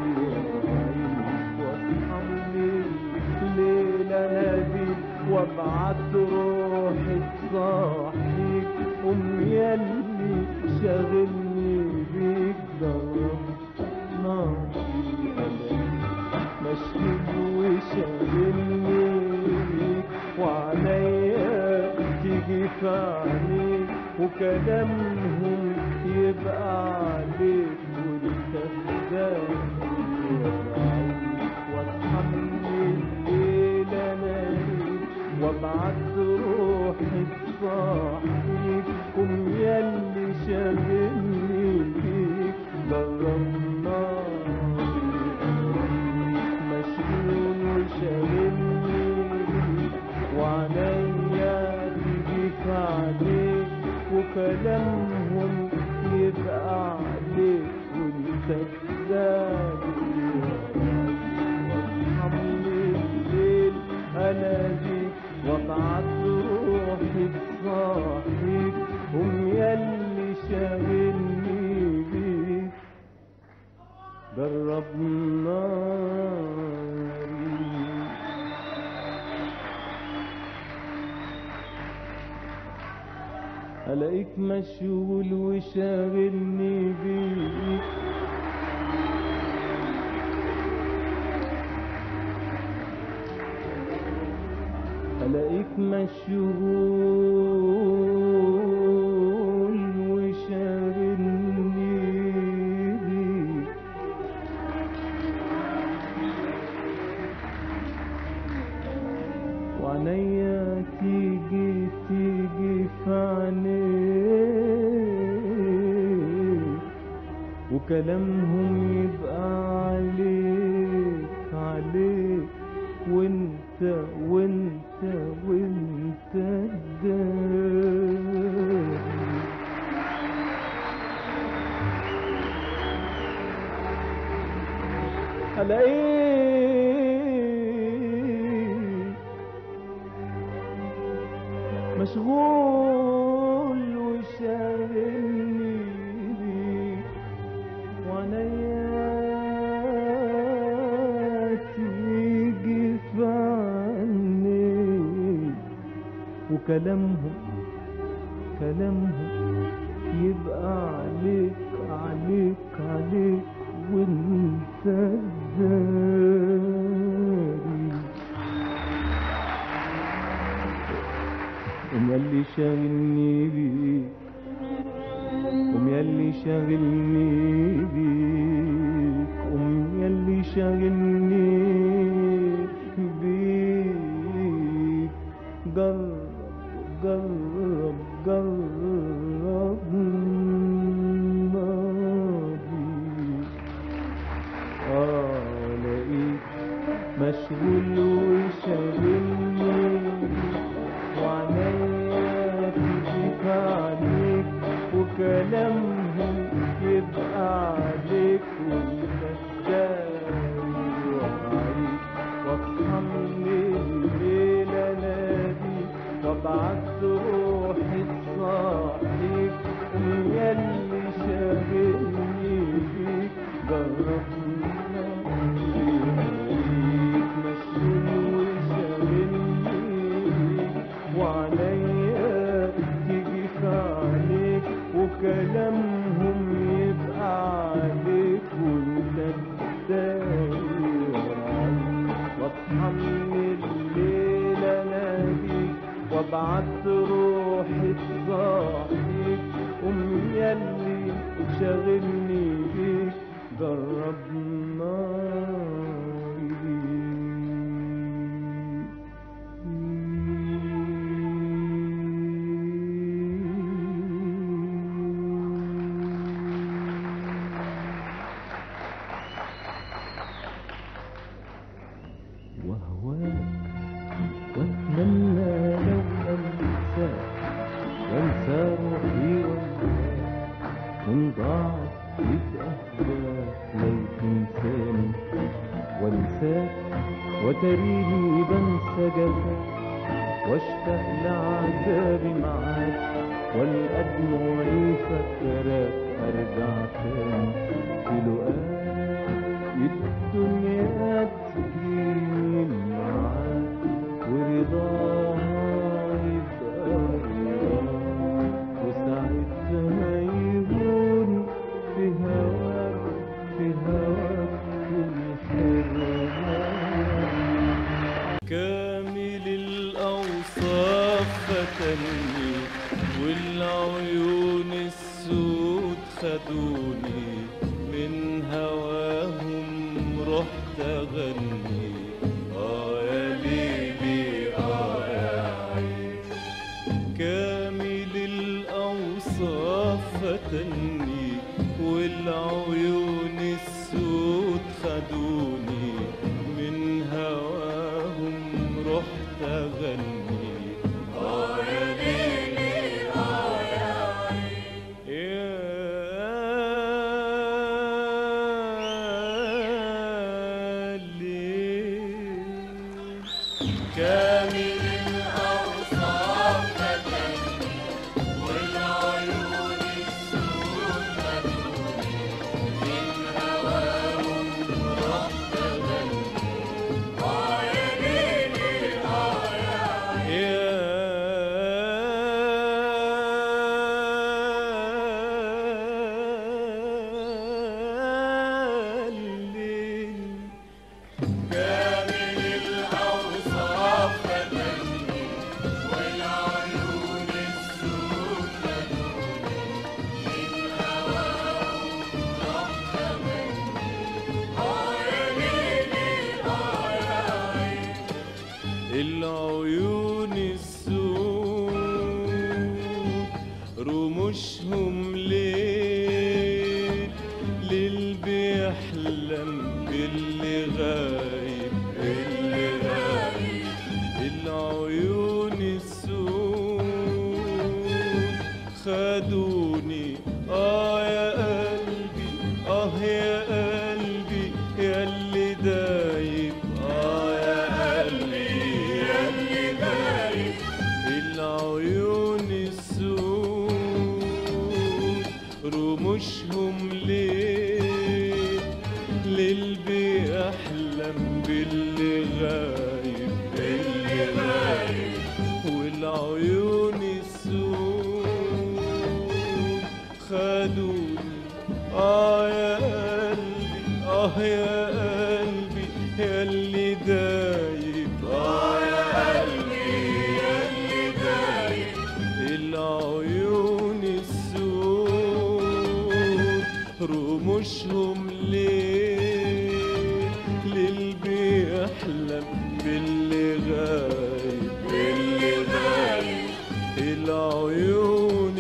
واصحى من الليل اناديك وابعت روحي تصاحيك قوم ياللي شاغلني بيك جرب ناري ألاقيك مشغول وشاغلني بيك وعليا تيجي في عليك وكلامهم يبقى عليك وانت تداري واصحى من الليل اناديك وابعت روحي تصاحيك قوم ياللي شاغلني بيك جرب ناري مشغول وشاغلني بيك وعليا تجيك عليك وكلامهم يبقى عليك وانت تداري واصحى من الليل اناديك وابعت روحي تصاحيك قوم ياللي شاغلني بيك جرب ناري الاقيك مشغول وشاغلني بيك الاقيك مشغول وشاغلني بيك وعينيا تيجي تيجي في عينيك وكلامهم يبقى عليك عليك وانت وانت وانت الداري الاقيك مشغول وشاغلني بيك وعينيا تيجي في عينيك وكلامهم كلامهم يبقى عليك عليك عليك وانت الداري قوم ياللي شاغلني بيك قوم ياللي شاغلني بيك قوم ياللي شاغلني بيك جرب جرب جرب ناري آه لاقيك مشغول وشاغلني وعينيا تجيك عليك وكلامهم يبقى عليك وانت ابعت روحي تصاحيك قوم ياللي شاغلني بيك جرب وهواك واتمنى لو انساك وانسى روحي وانساك وان ضاعت يبقى هواك لو تنساني وانساك وتريني بنسى جفاك واشتاق لعذابي معاك والقى دموعي فاكراك ارجع تاني في لقاك الدنيا تجيني معاك ورضاها يبقى رضاك وساعتها يهون في هواك في هواك كل حرمان كامل الأوصاف فتني والعيون السود خدوني من هواهم رحت أغني آه يا ليلي آه يا عين كامل الأوصاف فتني والعيون السود خدوني من هواهم رحت أغني آه يا ليلي آه يا يا ليل كامل الأوصاف فتني والعيون السود خدوني من هواهم رحت أغني آه يا ليلي آه يا يا الليل كامل الأوصاف فتني والعيون السود خدوني من هواهم رحت أغني آه يا ليلي آه يا عين العيون السود رموشهم ليل ليل بيحلم باللي غايب اللي غايب العيون السود خدوني اه يا قلبي اه يا قلبي يا اللي دايب اه يا قلبي يا اللي دايب العيون السود رموشهم ليل ليل بيحلم باللي غايب اللي غايب والعيون السود خدوني اه يا قلبي اه يا قلبي يا اللي دايب اه يا قلبي يا اللي دايب العيون السود رموشهم ليل ليل بيحلم باللي غايب باللي غايب العيون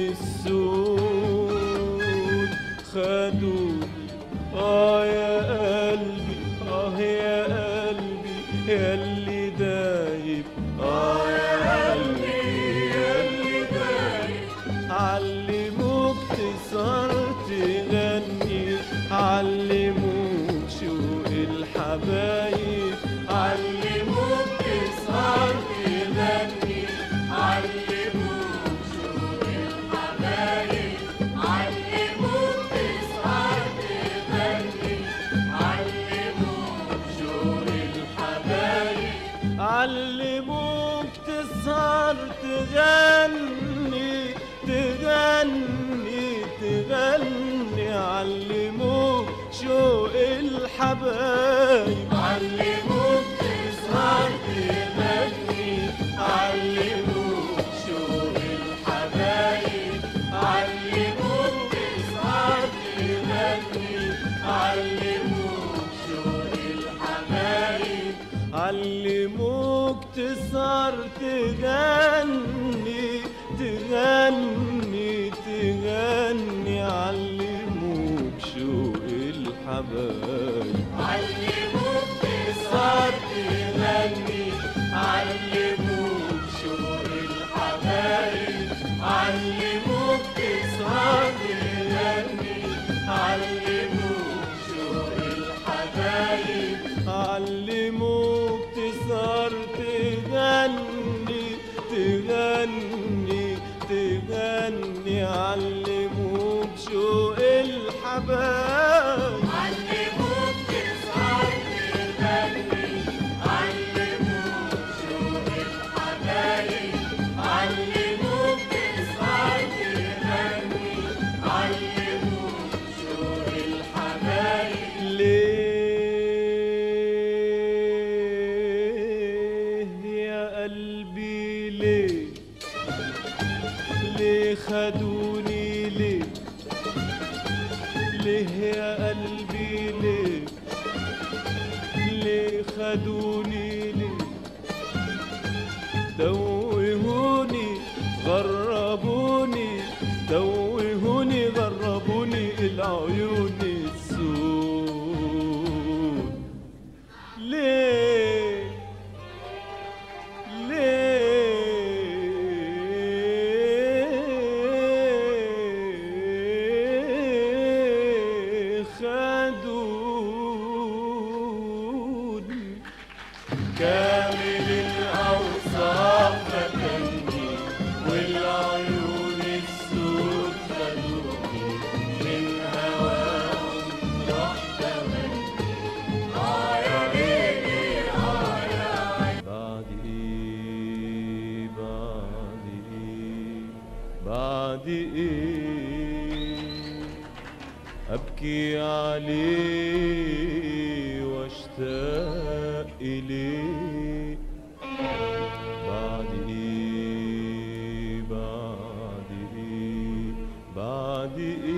السود خدوني اه يا قلبي اه يا قلبي يا اللي دايب اه يا قلبي يا اللي دايب علموك تسهر تغني علموك شوق الحبايب علموك تسهر تغني علموك شوق الحبايب علموك تسهر تغني علموك شوق الحبايب علموك تسهر تغني تغني تغني علموك شوق الحبايب علموك تسهر تغني علموك علموك تسهر تغني تغني تغني علموك شوق الحبايب علموك تسهر تغني علموك شوق الحبايب علموك تسهر تغني علموك شوق الحبايب علموك تسهر تغني تغني تغني علموك شوق الحبايب علموك تسهر تغني علموك شوق الحبايب علموك تسهر تغني علموك شوق الحبايب ليه يا قلبي ليه ليه خدوني ليه ليه يا قلبي ليه ليه خدوني ليه توهوني غربوني توهوني غربوني العيون السود ليه ليه خدوني كامل الأوصاف فتني والعيون السود خدوني من هواهم رحت أمني بعد ايه بعد ايه بعد ايه ابكي عليه واشتاق اليه بعد ايه بعد ايه بعد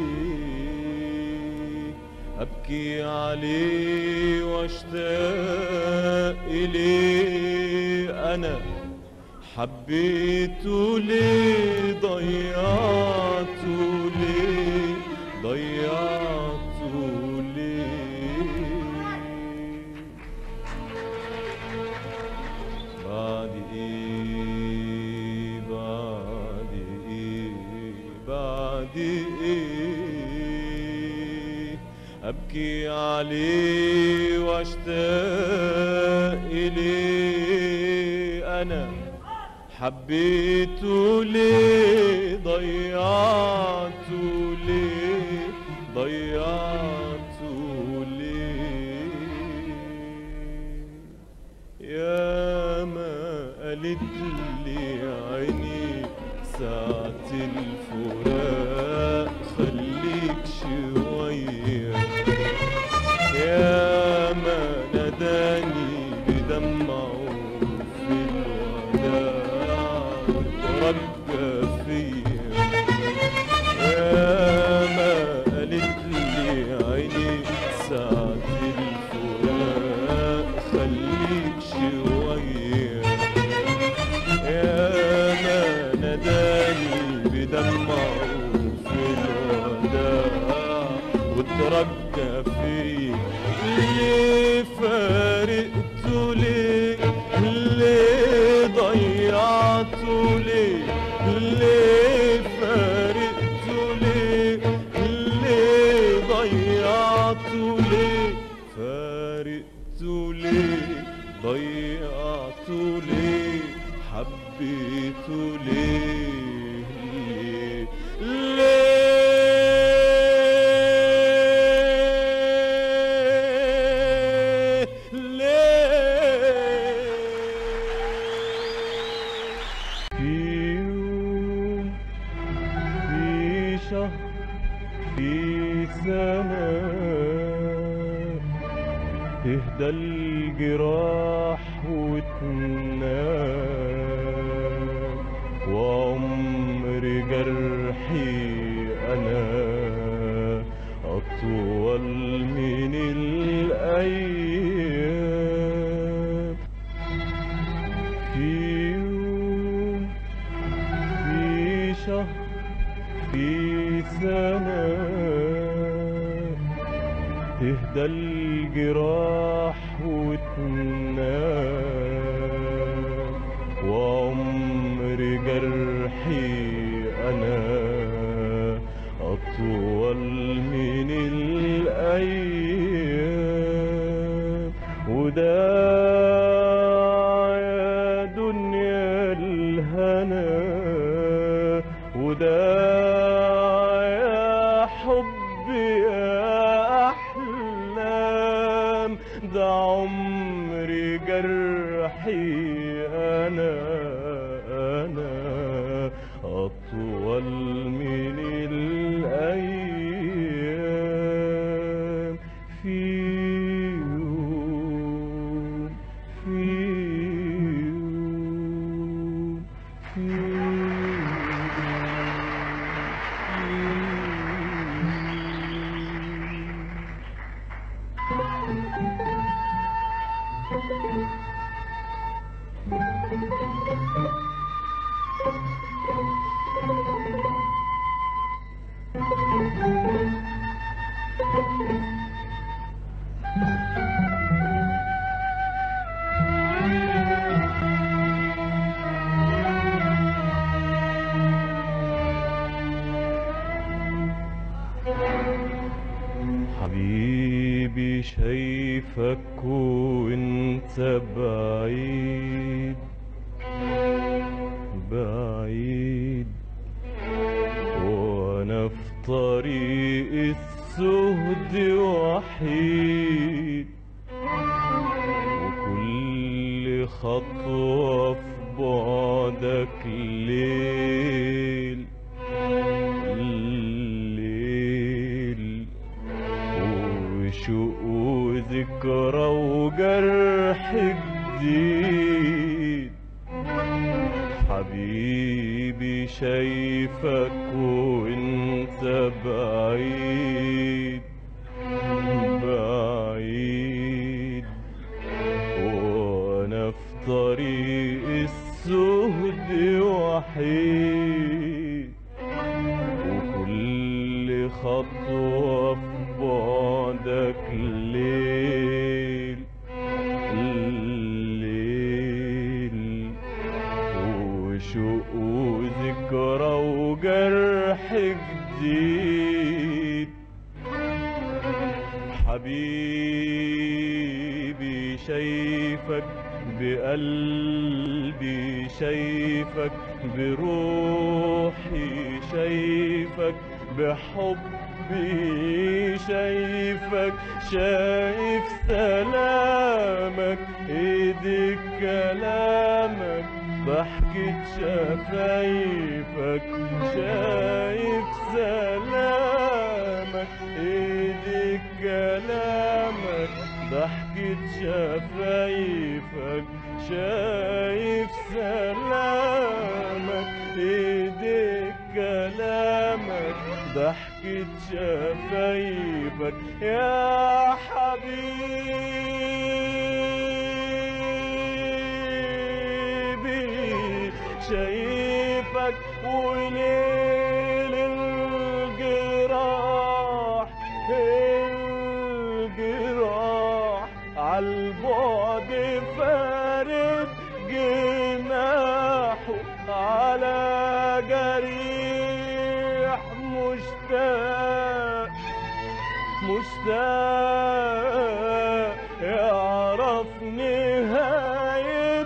ايه ابكي عليه واشتاق اليه انا حبيته ليه ضيعته ليه ضيعته ليه بعد ايه بعد ايه بعد ايه ابكي عليه واشتاق اليه انا حبيته ليه ضيعته ليه ضيعته ليه يا ما قالت لي عيني ساعة الفراق خليك شوية يا ما ناداني بدمعه في الوداع رجى فيا يا ما قالت لي عيني ساعة الفراق خليك شوية يا ما ناداني بدمعه في الوداع وترجى فيا ليه فارقته ليه ليه ضيعته ليه ليه فارقته ليه ليه ضيعته ليه فارقته ليه ضيعته ليه حبيته ليه ليه ليه ليه في يوم في شهر في سنة تهدى الجراح وتنام وعمر جرحي أنا أطول من الأيام الجراح وتنام وعمر جرحي أنا أطول من الأيام وده يا دنيا الهنا وده يا حب يا أحلام ده عمري جرحي أنا أنا أطول من الأيام في يوم في يوم في يوم حبيبي شايفك وانت بعيد بعيد وانا في طريق السهد وحيد وكل خطوة في بعدك ليل الليل وشوق وذكرى وجرح جديد حبيبي شايفك وانت بعيد بعيد وانا في طريق السهد وحيد وكل خطوة في بعدك ليل الليل وشوق وذكرى وجرح جديد حبيبي شايفك بقلبي شايفك بروحي شايفك بحبي شايفك شايف سلامك ايديك كلامك ضحكة شفايفك شايف سلامك ايديك كلامك ضحكة شفايفك شايف سلامك ايديك كلامك ضحكة شفايفك يا حبيبي شايفك وليل الجراح الجراح عالبعد فارد جناحه على جريح مشتاق مشتاق يعرف نهاية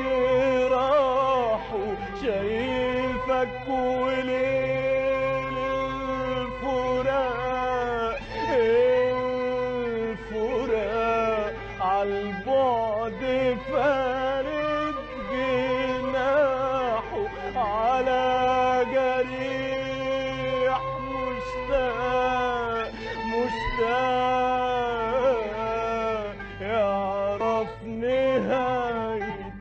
جراحه شايفك وليل الفراق الفراق عالبعد فارد جناحه على جريح مشتاق مشتاق يعرف نهاية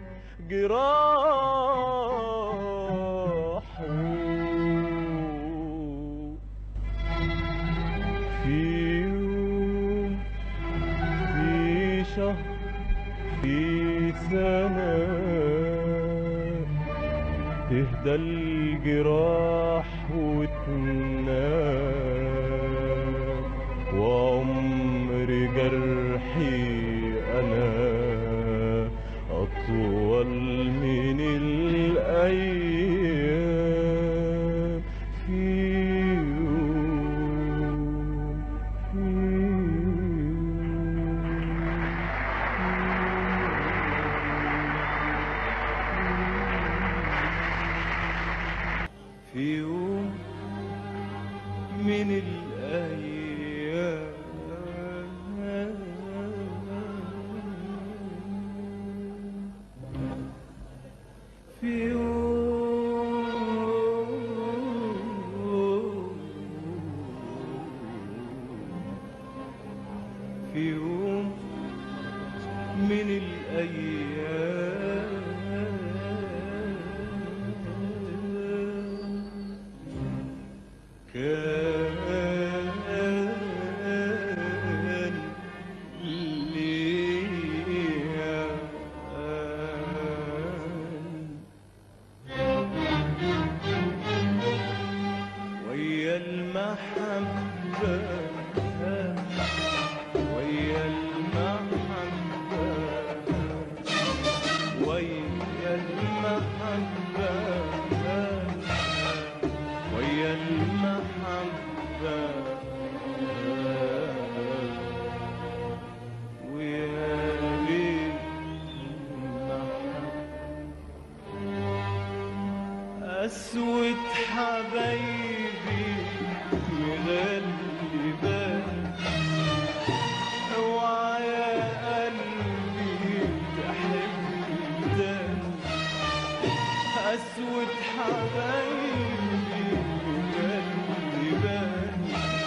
جراحه في يوم في شهر في سنة تهدى الجراح وتنام وعمر جرح جرحي أنا أطول من الأيام في يوم في في يوم من الأيام في يوم في يوم من الأيام كان ليا ويا المحبة ويا المحبة ويا المحبة ويا المحبة ويا ليل المحبة أسود حبايبي مغلبان اوعى يا قلبي تحب تاني أسود حبايبي مغلبان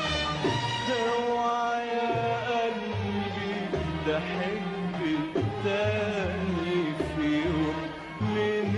اوعى يا قلبي ده حب تاني في يوم من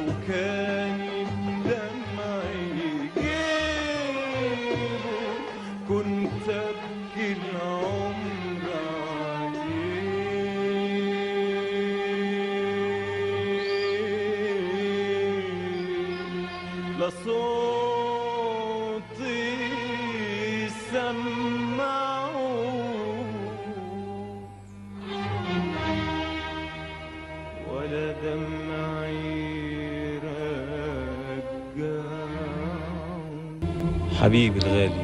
كان دمعي يجيبه كنت ابكي العمر عليه لا صوتي سمعه ولا دمعي رجعه حبيبي الغالي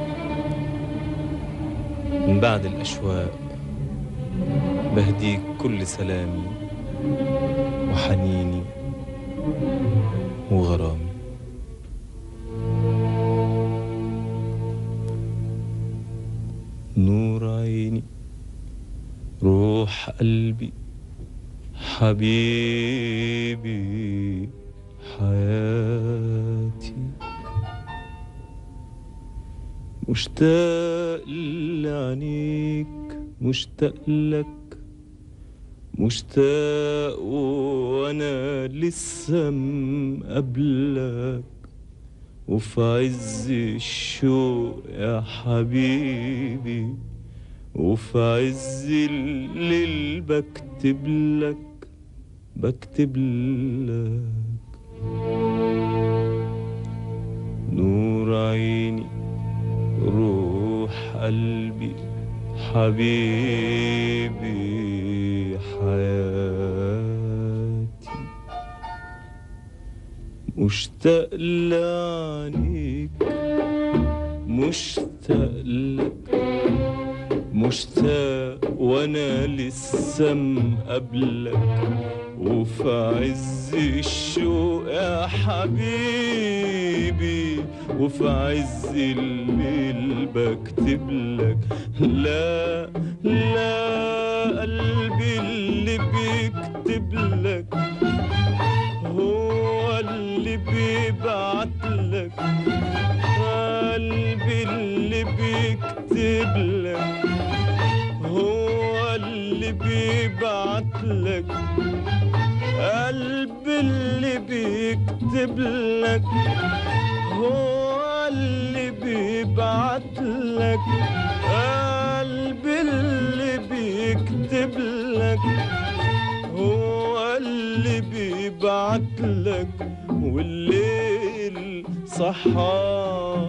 من بعد الأشواق بهديك كل سلامي وحنيني وغرامي نور عيني روح قلبي حبيبي حياتي مشتاق لعينيك مشتاق لك مشتاق وانا لسه مقابلك وفي عز الشوق يا حبيبي وفي عز الليل بكتب لك بكتب لك نور عيني روح قلبي حبيبي حياتي مشتاق لعنيك مشتاق لك مشتاق وانا لسه مقابلك وفي عز الشوق يا حبيبي وفي عز الليل بكتب لك لا لا قلبي اللي بيكتب لك هو اللي بيبعت لك قلبي اللي بيكتب لك هو اللي بيبعت لك قلبي اللي بيكتب لك هو اللي بيبعت لك قلبي اللي بيكتب لك هو اللي بيبعت لك والليل صحى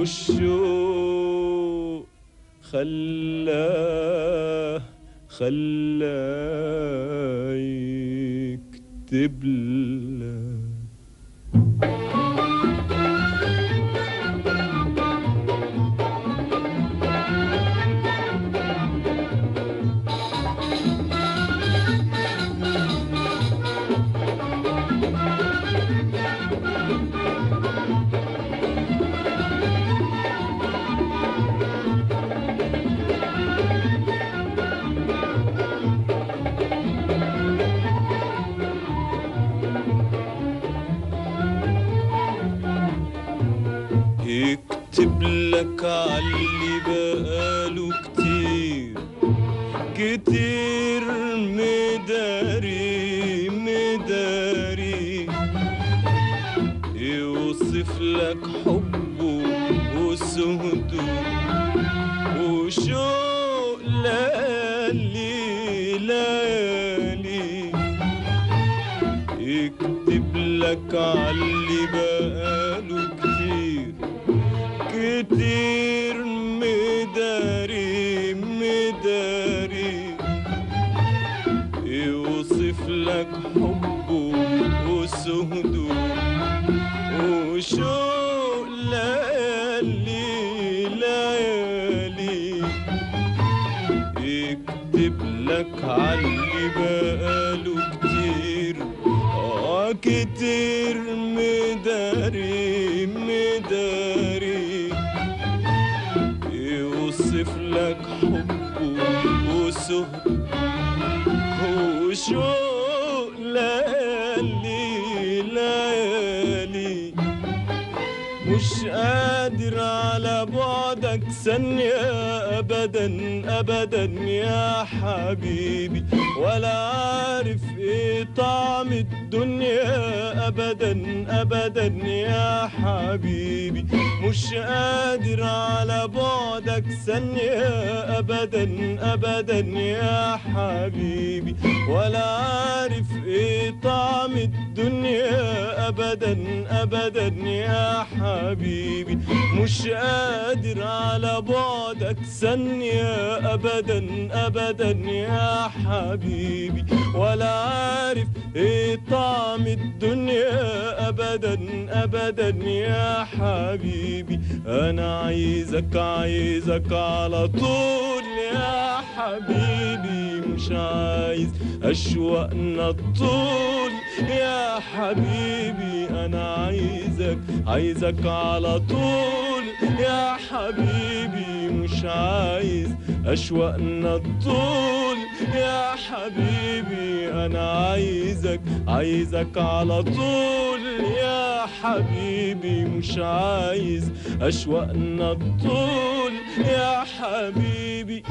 والشوق خلاه خلاه يكتب لك يكتب لك عاللي بقاله كتير كتير مداري مداري يوصف لك حبه وسهده وشوق ليالي ليالي يكتب لك عاللي بقاله كتير كتير مداري مداري يوصف لك حبه وسهده وشوق ليالي ليالي يكتب لك عاللي بقاله كتير اه كتير مداري مداري يوصف لك حبه وسهده وشوق ليالي ليالي مش قادر على بعدك ثانية أبدا أبدا يا حبيبي ولا عارف إيه طعم الدنيا أبدا أبدا يا حبيبي مش قادر على بعدك ثانية أبدا أبدا يا حبيبي ولا عارف إيه طعم الدنيا أبدا أبدا يا حبيبي مش قادر على بعدك ثانية أبدا أبدا يا حبيبي ولا عارف إيه طعم الدنيا أبدا أبدا يا حبيبي أنا عايزك عايزك على طول يا حبيبي مش عايز أشواقنا الطول يا حبيبي أنا عايزك عايزك على طول يا حبيبي مش عايز أشواقنا الطول يا حبيبي أنا عايزك عايزك على طول يا حبيبي مش عايز أشواقنا الطول يا حبيبي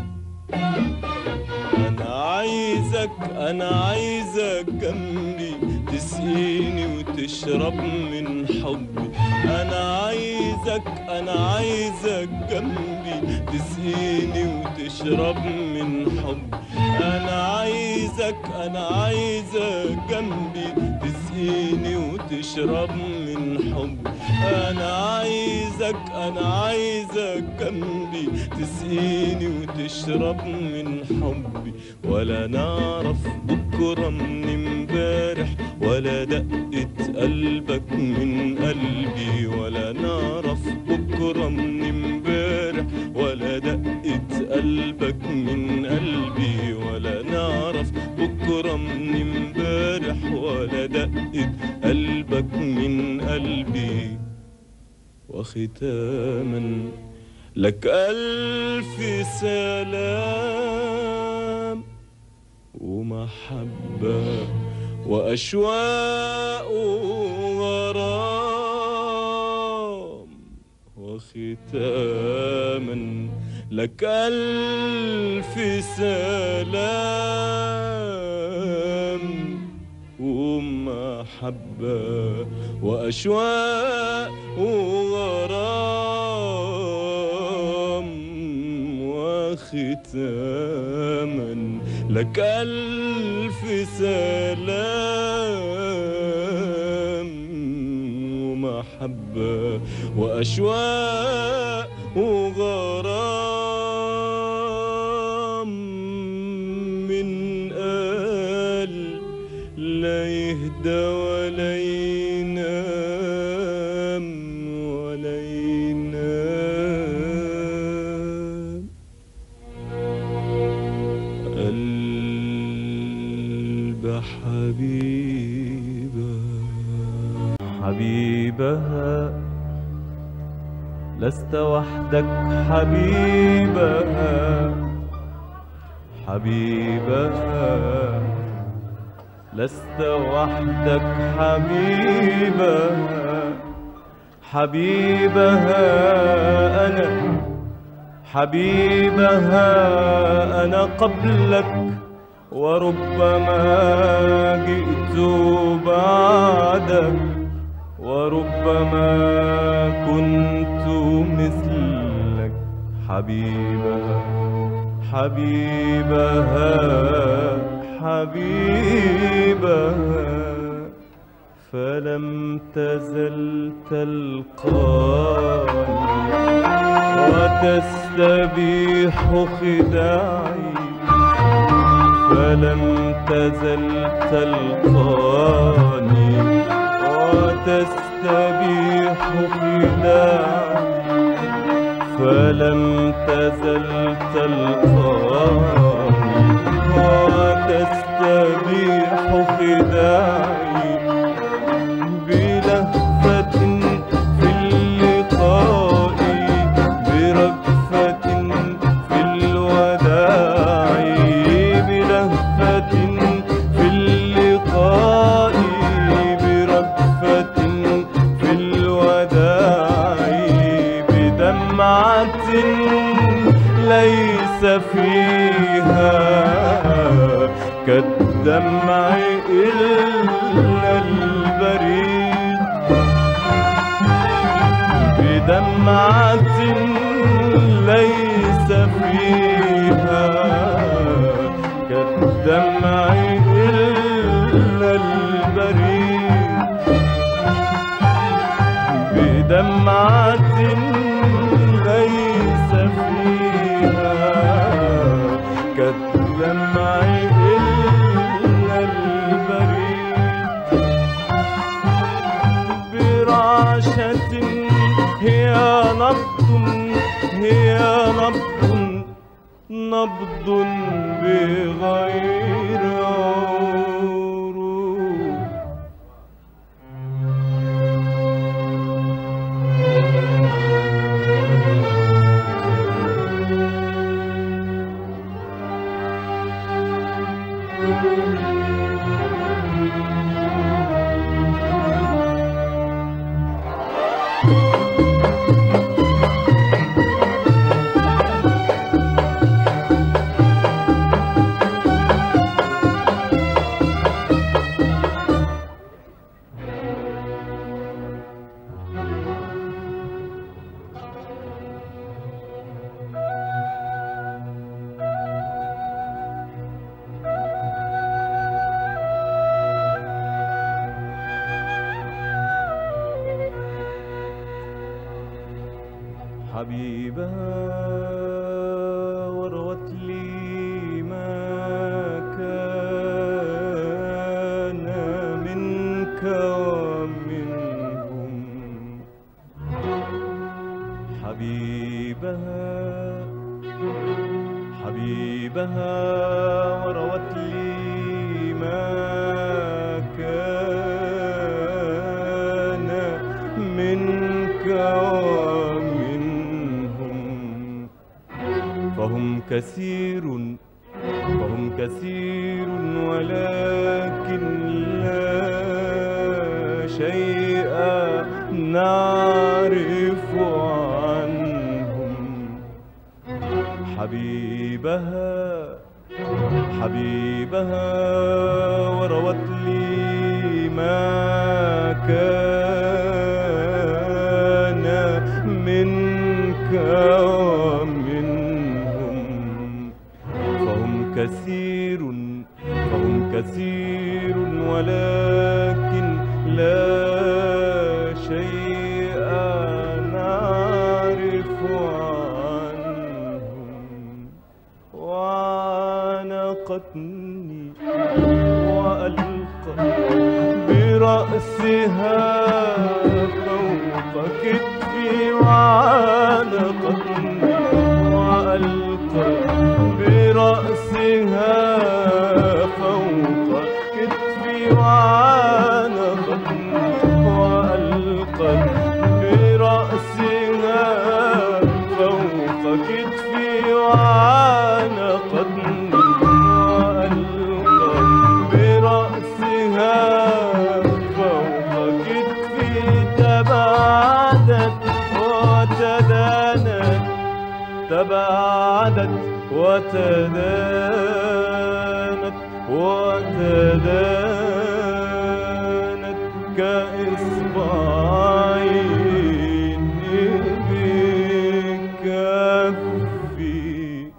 أنا عايزك أنا عايزك جنبي تسقيني وتشرب من حبي أنا عايزك أنا عايزك جنبي تسقيني وتشرب من حبي أنا عايزك أنا عايزك جنبي تسقيني وتشرب من حبي أنا عايزك أنا عايزك جنبي تسقيني وتشرب من حبي ولا نعرف بكرة من امبارح ولا دقة قلبك من قلبي ولا نعرف بكرة من امبارح ولا دقة قلبك من قلبي ولا نعرف بكرة من امبارح ولا دقة قلبك من قلبي وختاما لك ألف سلام ومحبة وأشواق وغرام وختاما لك ألف سلام ومحبة وأشواق وغرام وختاما لك ألف سلام ومحبة وأشواق وغرام من قال لا يهدى ولا ينام ولا ينام قلب حبيبة حبيبها لست وحدك حبيبها حبيبها لست وحدك حبيبها حبيبها أنا حبيبها أنا قبلك وربما جئت بعدك وربما كنت مثلك حبيبها حبيبها حبيبها فلم تزل تلقاني وتستبيح خداعي فلم تزل تلقاني وتستبيح خداعي فلم تزل تلقاني وتستبيح خداعي بلهفة في اللقاء برأفة في الوداع بلهفة في اللقاء برأفة في الوداع بدمعة بدمعة ليس فيها كالدمع إلا البريد بدمعة ليس فيها كالدمع إلا البريد برعشة هي نبض هي نبض نبض بغير عروق حبيبها وروت لي ما كان منك ومنهم حبيبها حبيبها وروت لي ما كان منك ومنهم فهم كثير فهم كثير ولكن لا شيء نعرف عنهم حبيبها حبيبها وروت لي ما كان منك ومنهم فهم كثير فهم كثير ولكن لا شيء نعرف عنهم وعانقتني وألقى برأسها فوق كتفي وعانقتني وألقى برأسها فوق كتفي وعانقتني وألقت برأسها فوق كتفي وعانقتني وألقت برأسها فوق كتفي تباعدت وتدانت تباعدت وتدانت وتدانت كإصبعين بكفي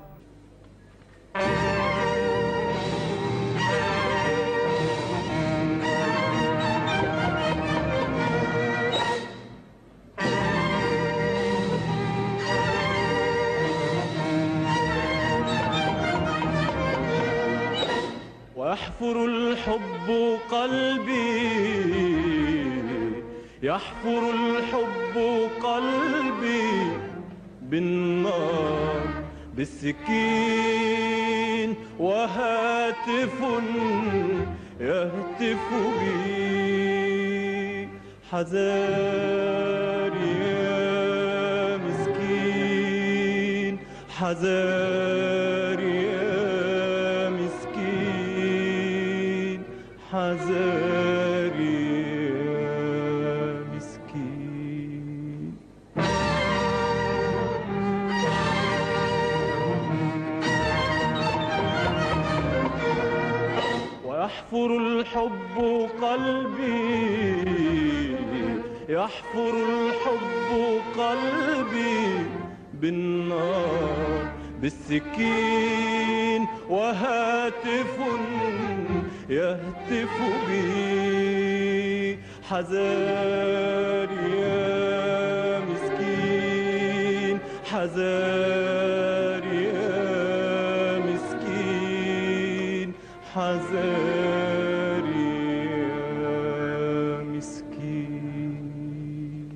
ويحفر الحب قلبي يحفر الحب قلبي بالنار بالسكين وهاتف يهتف بي حذار يا مسكين حذار يا مسكين حذار يا مسكين ويحفر الحب قلبي يحفر الحب قلبي بالنار بالسكين وهاتف يهتف بي حذاري يا مسكين حذاري يا مسكين حذاري يا مسكين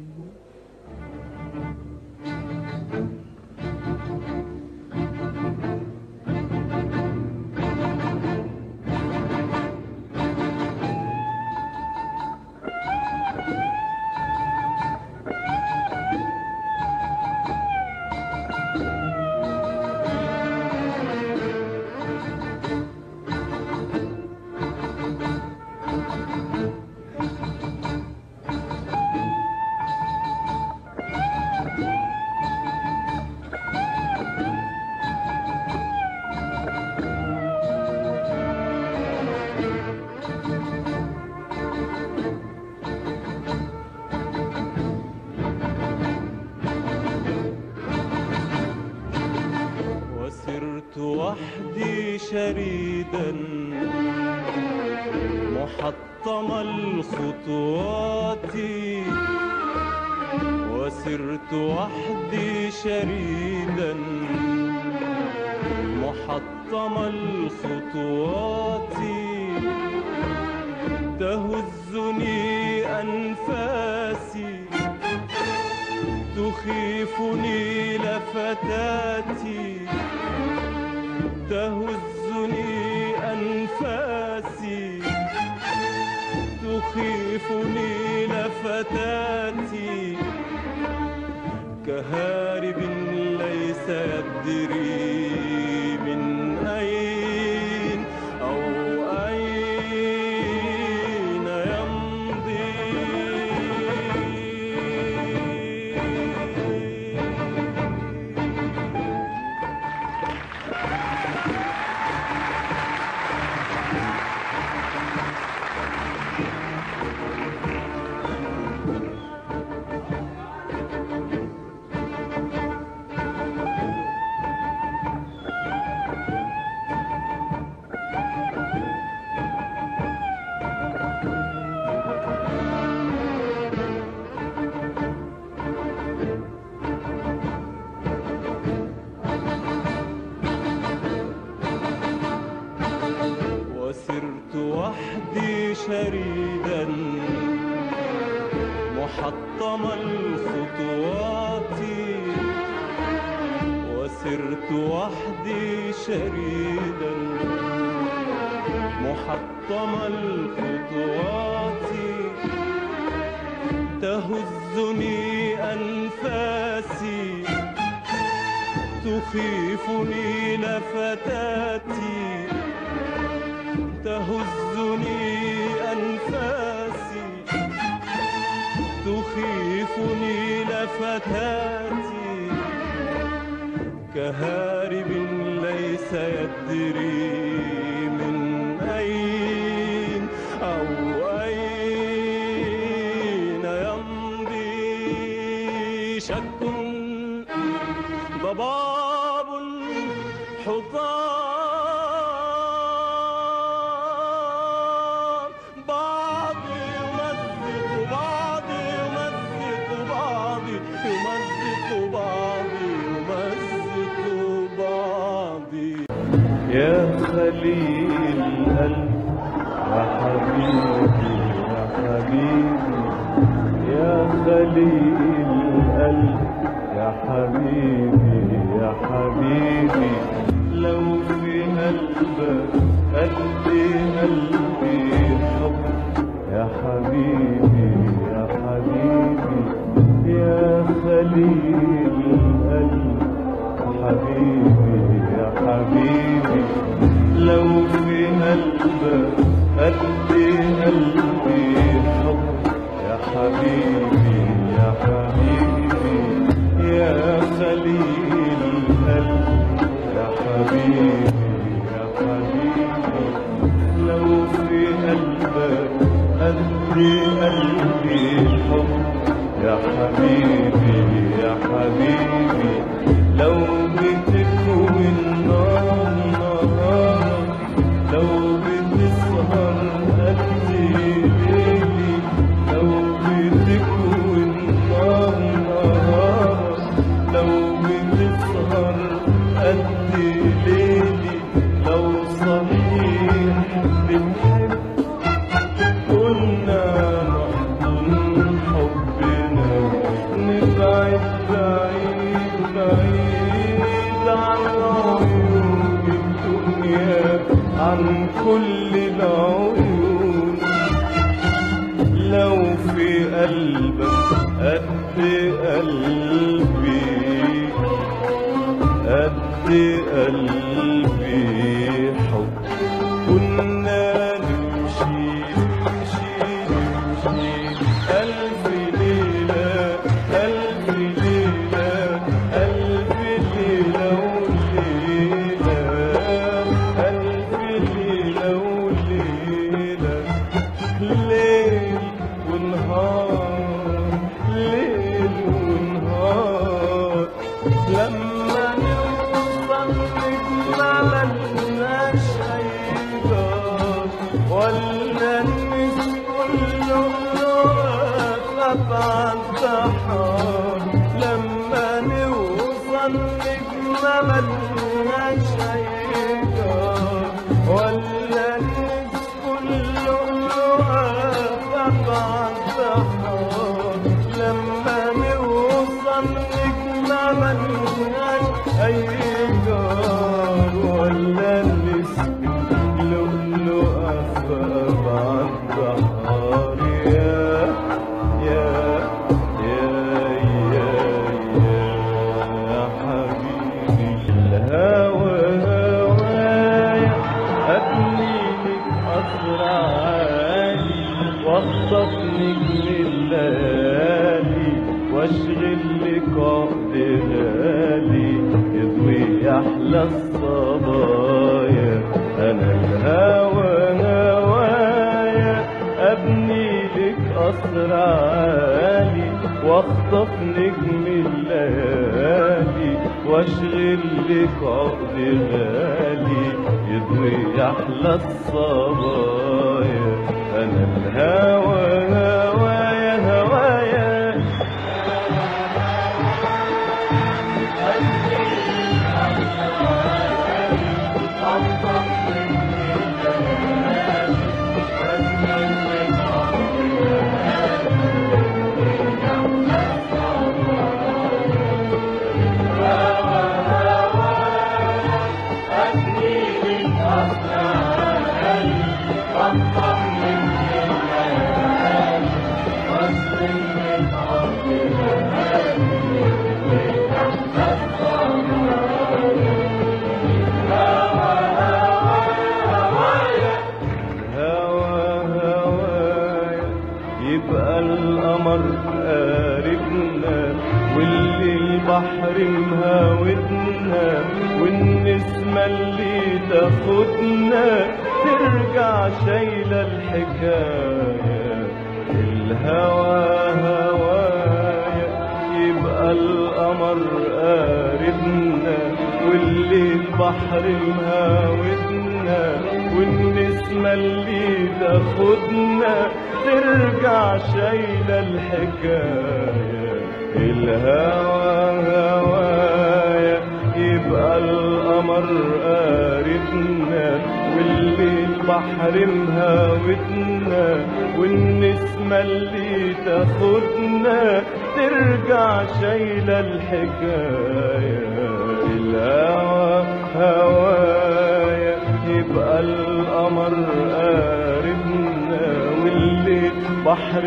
وسرت وحدي شريدا محطم الخطوات وسرت وحدي شريدا محطم الخطوات تهزني أنفاسي تخيفني لفتاتي تهزني أنفاسي تخيفني لفتاتي كهارب ليس يدري من أين أو أين يمضي وسرت وحدي شريدا محطم الخطوات وسرت وحدي شريدا محطم الخطوات تهزني أنفاسي تخيفني لفتاتي تهزني أنفاسي تخيفني لفتاتي كهارب ليس يدري من أين أو أين يمضي شك ضباب حطام بعضي يمزق بعضي يمزق بعضي يمزق بعضي يمزق بعضي يا خليل القلب يا حبيبي يا حبيبي يا خليل القلب يا حبيبي يا حبيبي لو في قلبك قلبي قلبي حب يا حبيبي يا حبيبي يا خليل القلب حبيبي يا حبيبي لو في قلبك قلبي قلبي حب يا حبيبي يا حبيبي يا خليل القلب يا حبيبي يا حبيبي لو في قلبك قلبي قلبي الحب يا حبيبي يا حبيبي لو بتكوي النار نهار لو بتسهر قد ليلي لو بتكوي النار نهار لو بتسهر قد ليلي لو صحيح بنحب كنا نحضن حبنا نبعد بعيد بعيد عن عيون الدنيا عن كل العيون لو في قلبك قد قلبي قد قلبي حب كنا نمشي نمشي نمشي ألف ليلة ألف ليلة ألف ليلة وليلة ألف ليلة وليلة ليل ونهار ليل ونهار لما نوصل نجمة ملناش أي جار ولا نسكن لؤلؤة البحر لما نوصل نجمة ملناش أي جار ولا نسكن لؤلؤة البحر لما نوصل نجمة ملناش أي جار ولا نسكن لؤلؤة في أبعد بحار يا يا يا يا يا حبيبي الهوى هوايا أبني لك قصر عالي واخطف نجم الليالي واشغل لك عقد غالي يضوي احلى الصبايا انا الهوى هوايا ابني لك قصر عالي واخطف نجم الليالي واشغل لك عقد غالي يضوي احلى الصبايا انا الهوى هوايا هوايا هوا هوايا يبقى القمر قاربنا واللي البحر مهاودنا والنسمة اللي تاخدنا ترجع شايلة الحكاية الهوى هوايا يبقى القمر قاربنا واللي البحر مهاودنا والنسمة اللي تاخدنا ترجع شايلة الحكاية الهوى هوايا يبقى القمر قاربنا واللي البحر مهاودنا والنسمة اللي تاخدنا ترجع شايلة الحكاية الهوى هوايا يبقى القمر قاربنا واللي بحر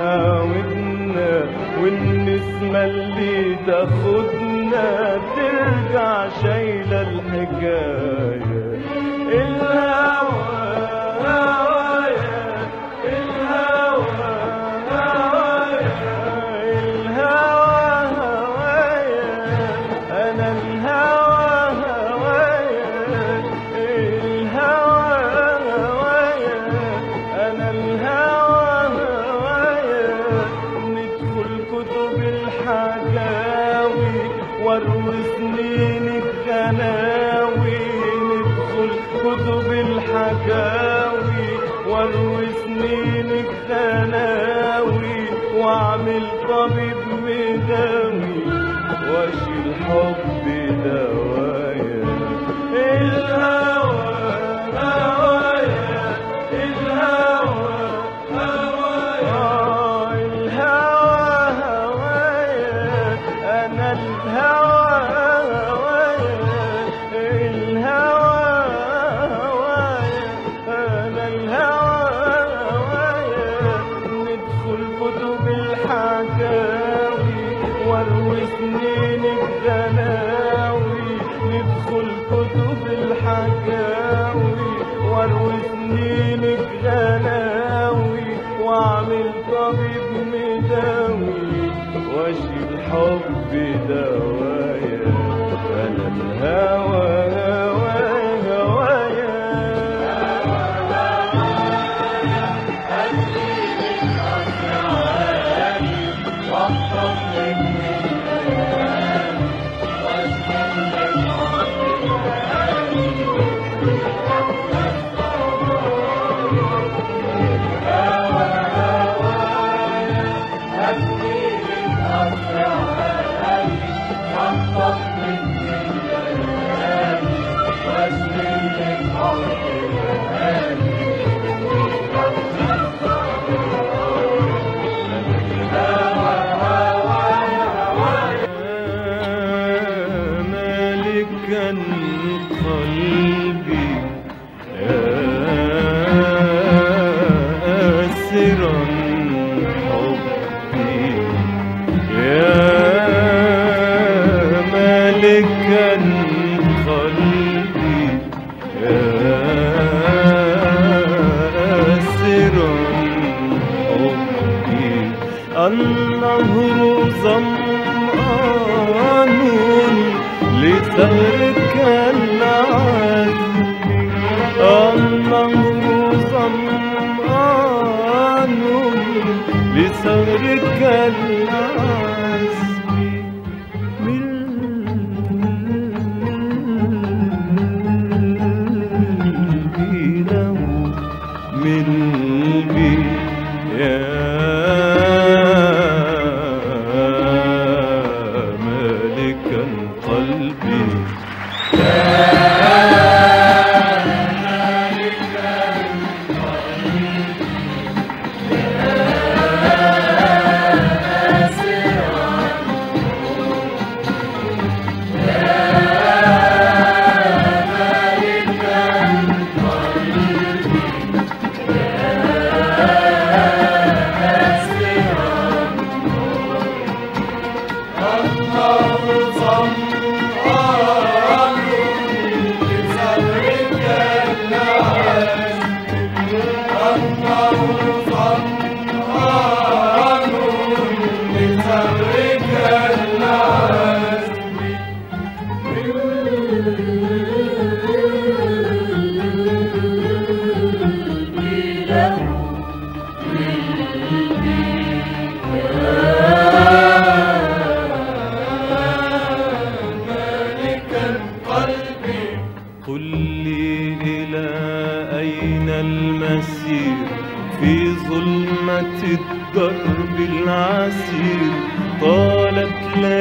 مهاودنا والنسمة اللي تاخدنا ترجع شايلة الحكاية الهوى هوايا الهوى هوايا الهوى هوايا أنا الهوى هوايا الهوى هوايا أنا الهوى الحكاوي واروي سنينك ثناوي واعمل طبيب مداوي واشيل حب دوايا الهوى هوايا الهوى هوايا الهوى هوايا انا الهوى هوايا الهوى هوايا انا الهوى هوايا ندخل كتب الحكاوي واروي سنينك غناوي ندخل كتب الحكاوي واروي سنينك غناوي واعمل طبيب مداوي واشيل حب دوايا انا الهوى هوايا هوايا مالكا قلبي آسرا حبي يا مالكا قلبي آسرا حبي النهر ظمآن لثغرك العذب النهر ظمآن لثغرك العذب من له من بي يا مالكا قلبي قل لي إلى أين المسير في ظلمة الدرب العسير طالت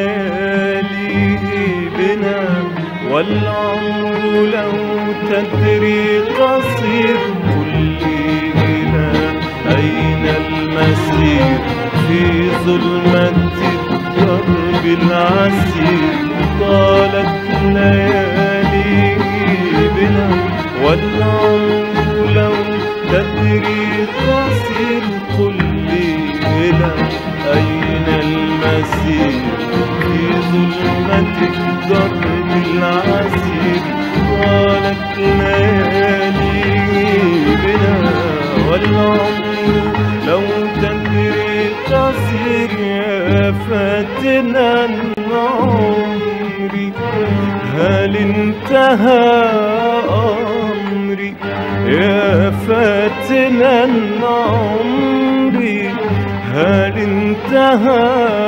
لياليه بنا والعمر لو تدري قصير قل لي إلى أين المسير في ظلمة الدرب العسير طالت ليالي بنا والعمر لو تدري قصير قل لي إلى أين المسير في ظلمة الدرب العسير طالت ليالي بنا والعمر لو تدري قصير يا فاتنا عمري هل انتهى أمري يا فاتنا عمري هل انتهى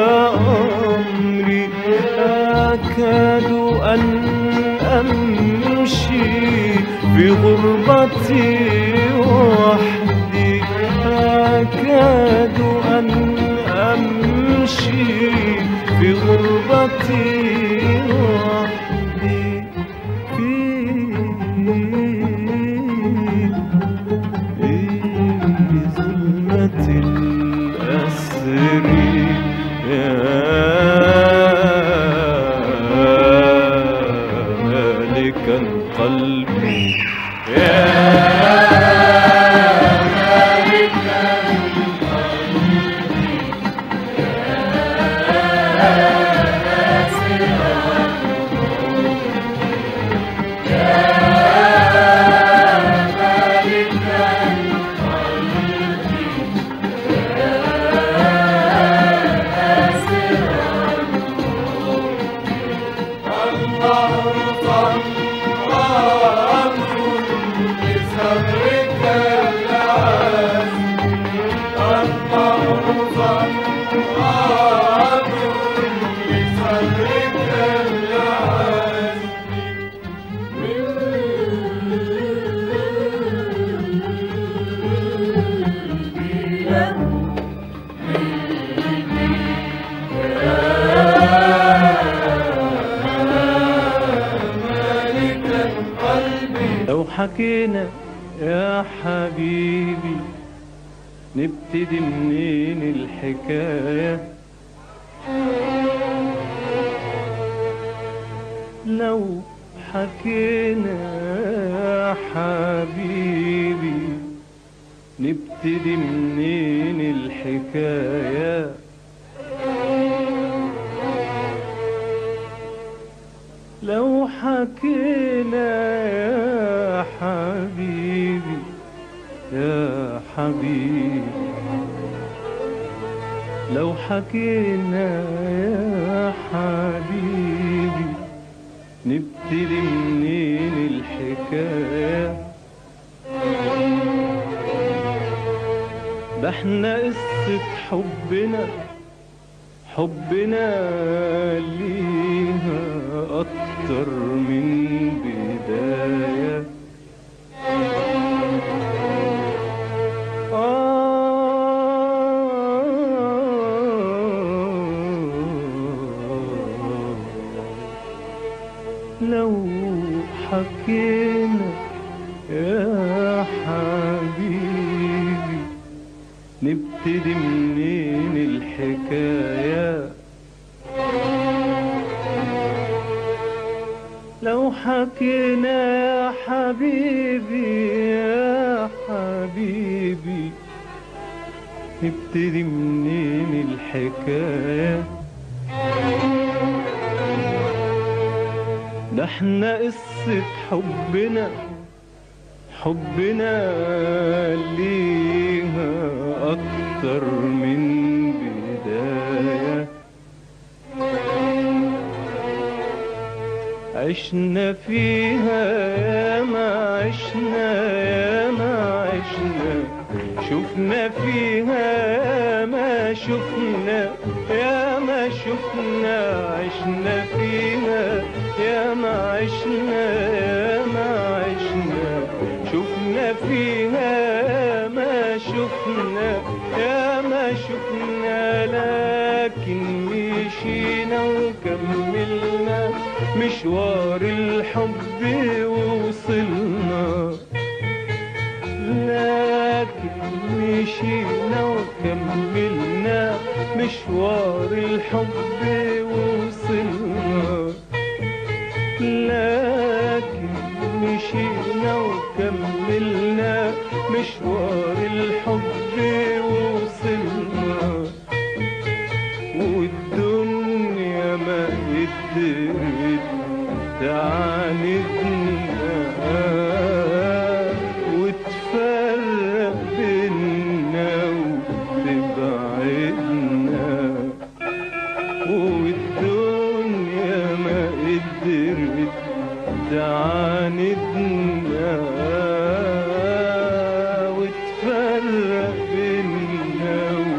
أمري أكاد أن أمشي في غربتي وحدي أكاد أن أمشي في غربتي وحدي في ظلمة الأسر يا مالكا قلبي لو حكينا يا حبيبي نبتدي منين الحكاية لو حكينا يا حبيبي نبتدي منين الحكايه لو حكينا يا حبيبي يا حبيبي لو حكينا يا حبيبي نبتدي منين الحكايه ده احنا قصة حبنا حبنا ليها أكتر من بداية آه لو حكينا يا حبيبي نبتدي منين الحكايه لو حكينا يا حبيبي يا حبيبي نبتدي منين الحكاية ده احنا قصة حبنا حبنا ليها أكتر من بداية عشنا فيها يا ما عشنا يا ما عشنا شفنا فيها يا ما شفنا يا ما شفنا عشنا فيها يا ما عشنا يا ما عشنا شفنا فيها يا ما شفنا يا ما شفنا لكن مشينا وكملنا مشوار الحب ووصلنا لكن مشينا وكملنا مشوار الحب ووصلنا لكن مشينا وكملنا مشوار الحب ووصلنا والدنيا ما قدرت تعاندنا وتفرق بينا وتبعدنا والدنيا ما قدرت تعاندنا وتفرق بينا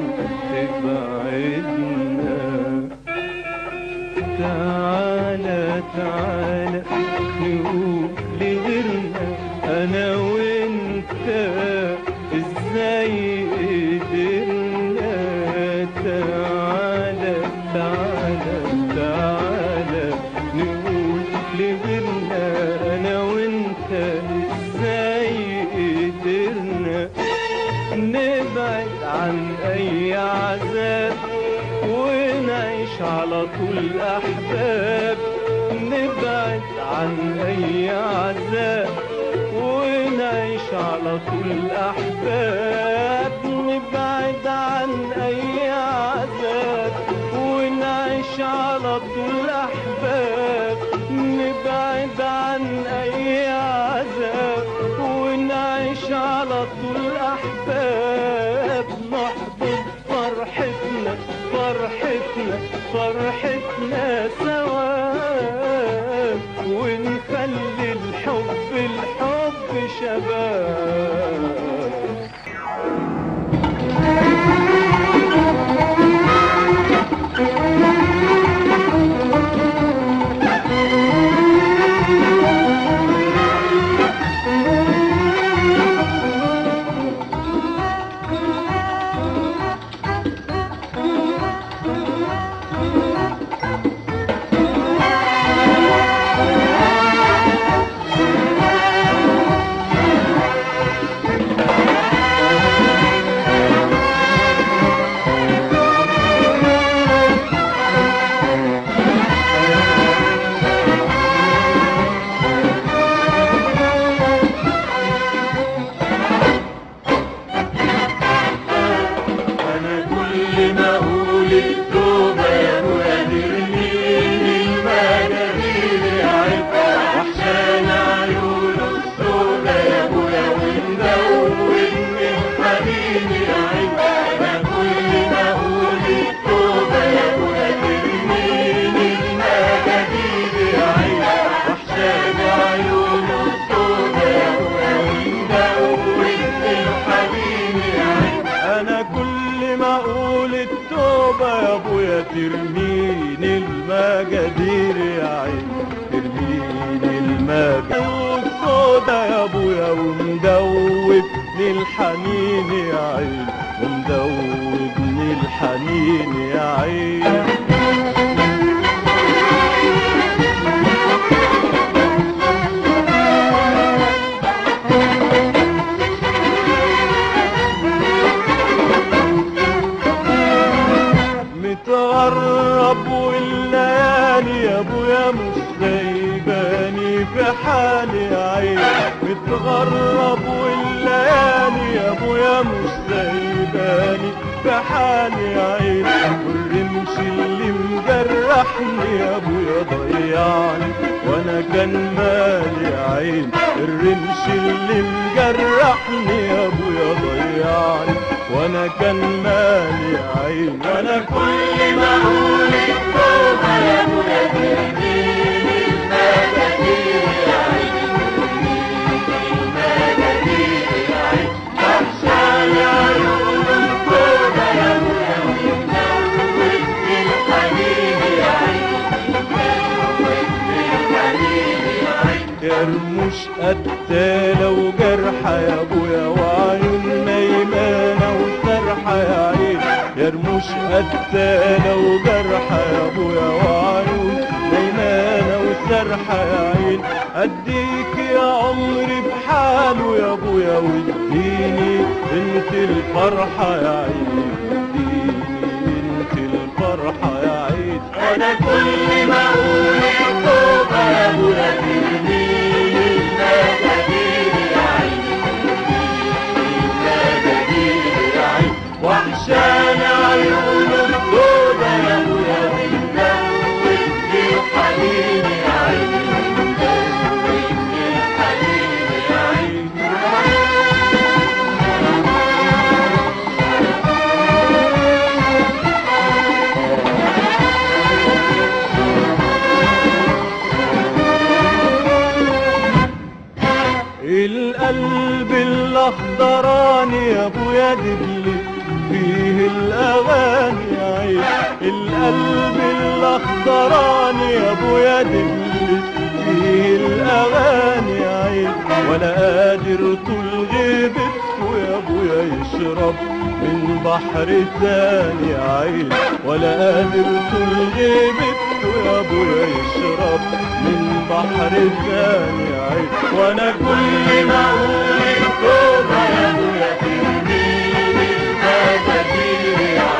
وتبعدنا تعالى تعالى نقول لغيرنا انا عذاب ونعيش على طول أحباب نبعد عن أي عذاب ونعيش على طول أحباب نبعد عن أي عذاب ونعيش على طول أحباب نبعد عن أي عذاب ونعيش على طول أحباب نحضر فرحتنا فرحتنا فرحتنا سوا ونخلي الحب الحب شباب انا كل ما اقول التوبه يا ابويا ترميني المجانين يا عيب وحشان عيون السودا يا ابويا ومدوبني الحنين يا عيب انا كل ما اقول التوبه يا ابويا ترميني المجانين يا عيب وحشان عيون السودا يا ابويا ومدوبني الحنين يا عيب انا كل ما اقول التوبة يا ابويا ترميني المجادير يا عين ترميني المجادير والسودا يا ابويا ومدوبني الحنين يا عين ومدوبني الحنين يا عين متغرب والليالي يا ابويا مش سايباني في حالي يا عين متغرب والليالي يا ابويا مش سايباني في حالي يا عين والرمش اللي مجرحني يا ابويا ضيعني وانا كان مالي يا عين الرمش اللي مجرحني يا ابويا ضيعني وانا كان مالي يا عين وانا كل ما اقول التوبه يا ابويا ترميني المجانين يا عيب المجانين يا عيب وحشان عيون السودا يا ابويا ومدوبني الحنين يا عيب مدوبني الحنين يا عيب يا رموش قتالة وجرحة يا ابويا وعيون نايمانة وسرحة يا عين يا رموش قتالة وجرحة يا ابويا وعيون نايمانة وسرحة يا عين اديك يا عمري بحاله يا ابويا واديني انت الفرحة يا عين اديني انت الفرحة يا عين انا كل ما اقول التوبه يا ابويا ترميني المجانين يا عيب المجانين يا عيب وحشان عيون السودا يا ابويا ومدوبني الحنين يا عيب مدوبني الحنين يا عيب القلب الاخضراني يا ابويا دبلي فيه الاغاني يا عين القلب الاخضراني يا ابويا دبلي فيه الاغاني يا عين ولا قادر طول غيبتكوا يا ابويا يشرب من بحر تاني يا عين ولا قادر طول غيبتكوا يا ابويا يشرب من بحر تاني يا عين وانا كل ما اقول التوبه يا ابويا ترميني المجانين يا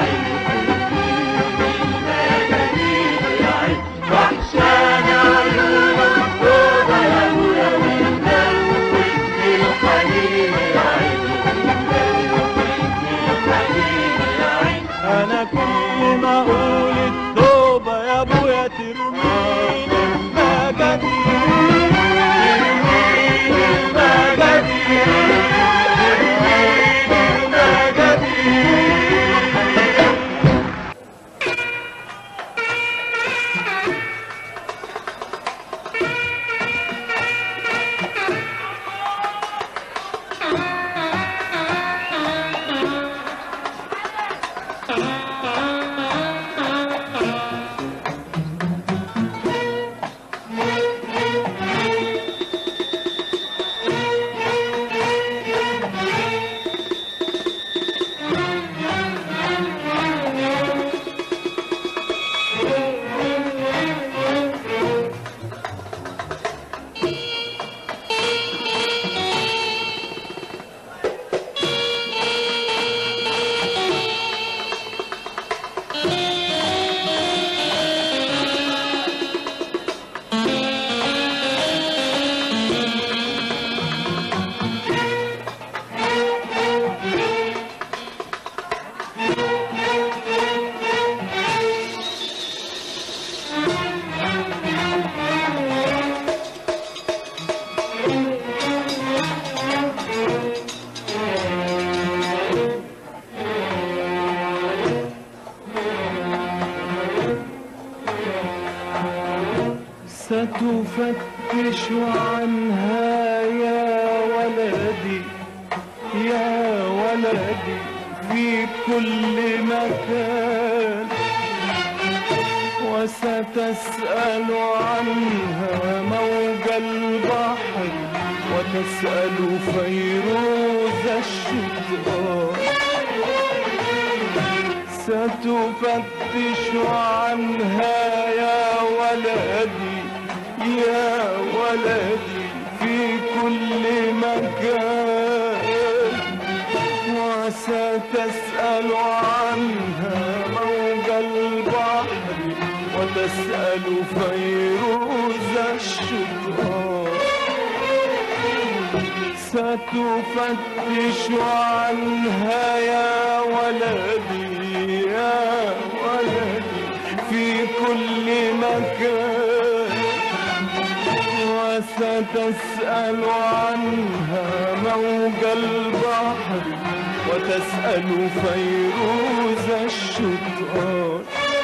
انا كل ما اقول التوبة يا ابويا ترميني المجادير ترميني المجادير ترميني المجادير ستفتش عنها يا ولدي يا ولدي في كل مكان وستسأل عنها موج البحر وتسأل فيروز الشطآن ستفتش عنها يا ولدي يا ولدي في كل مكان وستسأل عنها موج البحر وتسأل فيروز الشطآن ستفتش عنها يا ولدي يا ولدي في كل مكان وستسأل عنها موج البحر وتسأل فيروز الشطآن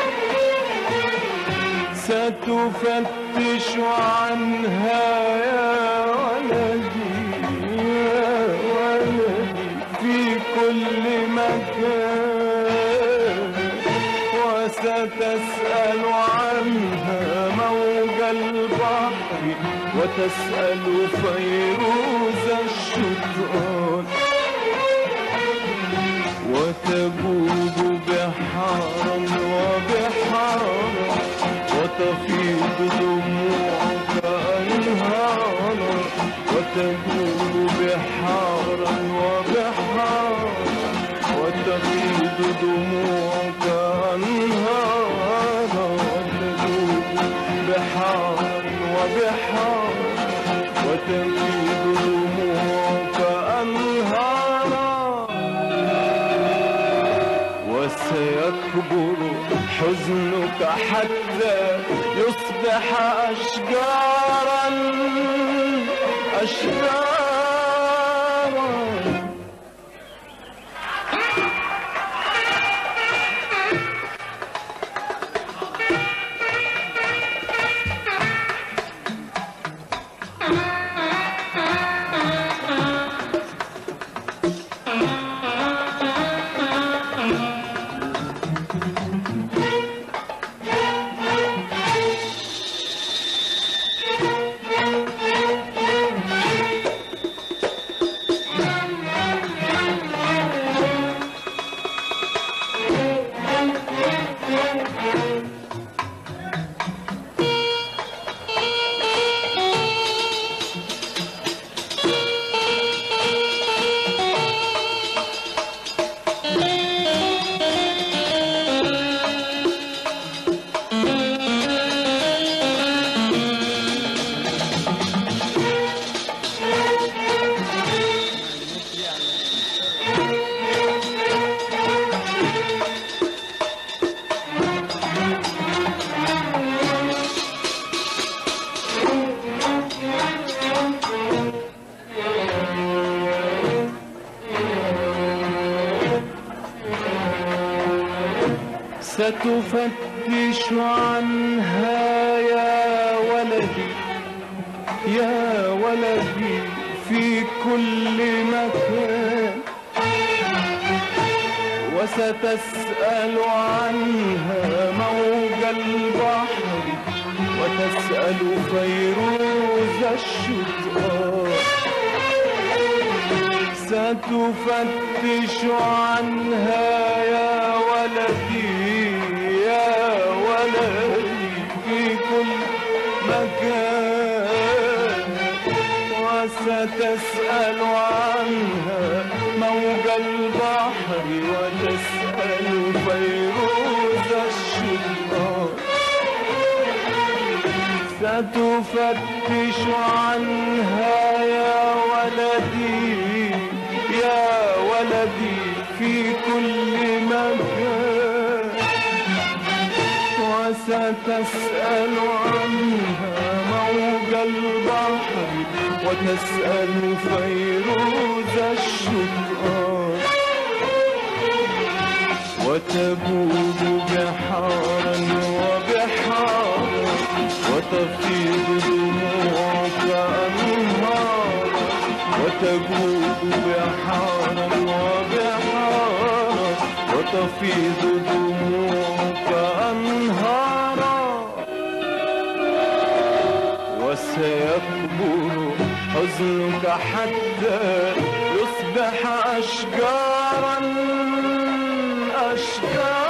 ستفتش عنها يا ولدي يا ولدي في كل مكان وستسأل عنها موج البحر وتسأل فيروز الشطآن وتجوب بحارا وبحارا وتفيض دموعك أنهارا وتجوب بحارا وبحارا وتفيض دموعك أنهارا وتجوب بحارا وبحارا وتفيض دموعك أنهارا وسيكبر حزنك حتى يصبح أشجارا أشجارا ستفتش عنها يا ولدي يا ولدي في كل مكان وستسأل عنها موج البحر وتسأل فيروز الشطآن ستفتش عنها يا ولدي يا ولدي في كل مكان وستسأل عنها موج البحر وتسأل فيروز الشطآن ستفتش عنها يا ولدي يا ولدي في كل مكان وستسأل عنها موج البحر وتسأل فيروز الشطآن وتبوب بحارا وبحارا وتفيض دموعك أنهارا وتجوب بحارا وبحارا وتفيض دموعك أنهارا وسيكبر حزنك حتى يصبح أشجارا أشجارا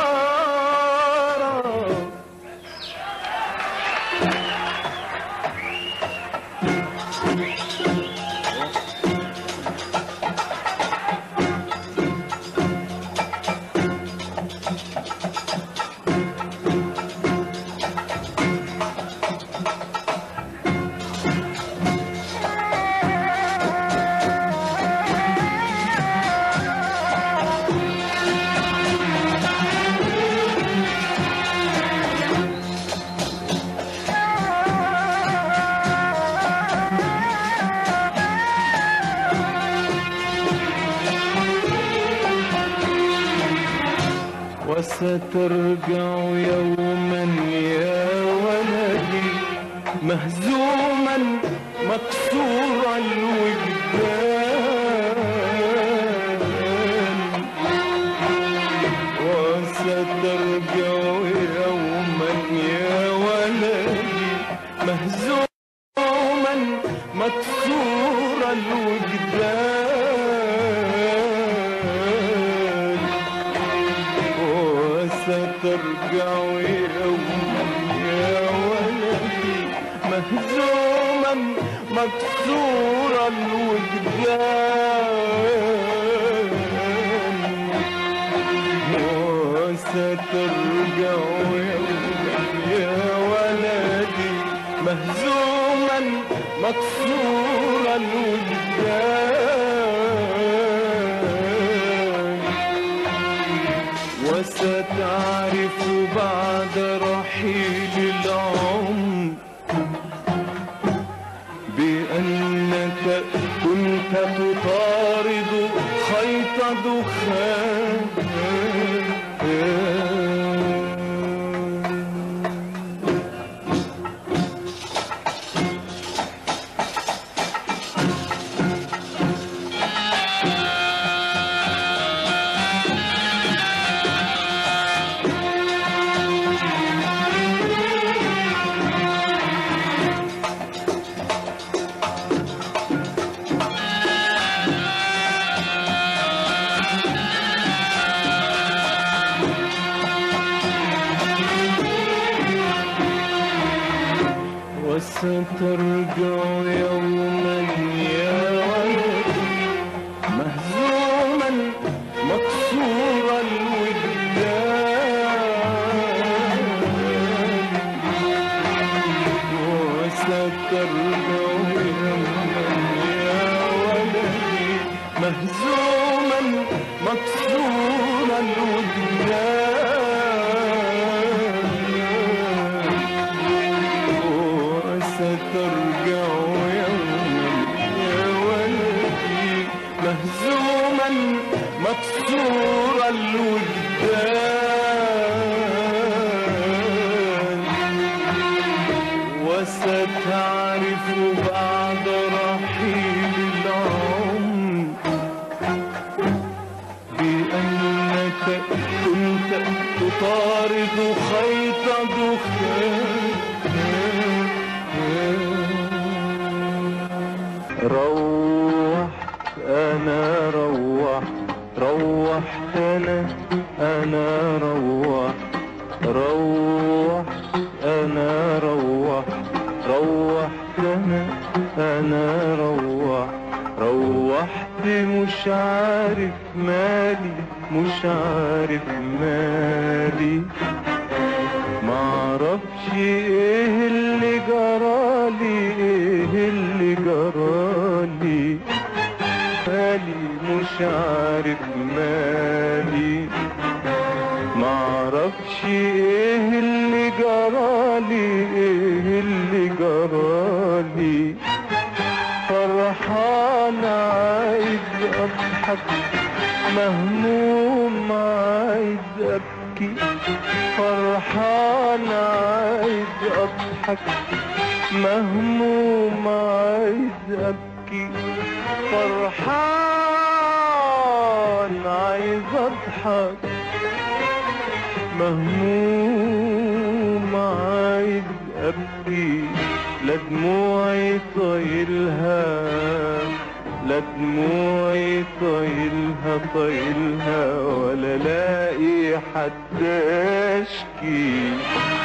وسترجع يوما يا ولدي مهزوما مكسور الوجدان وسترجع يوما يا ولدي مهزوما مكسور الوجدان وسترجع يوما يا ولدي مهزوما مكسور الوجدان وسترجع يوما يا ولدي مهزوما مكسور الوجدان وستعرف بعد رحيل العمر بأنك كنت تطارد خيط دخان وسترجع يوما يا ولدي مهزوما مكسور الوجدان وسترجع يوما يا ولدي مهزوما مكسور الوجدان وسترجع يوما تطارد خيط دخان روحت انا روحت روحت انا انا روحت روحت انا روحت روحت انا انا روحت روحت مش عارف مالي مش عارف مالي معرفش ايه اللي جرالي ايه اللي جرالي مالي مش عارف مالي معرفش ايه اللي جرالي ايه اللي جرالي فرحان عايز اضحك مهموم عايز ابكي فرحان عايز اضحك مهموم عايز ابكي فرحان عايز اضحك مهموم عايز ابكي لا دموعي طايلها لا دموعي طايلها طايلها ولا لاقي حد اشكي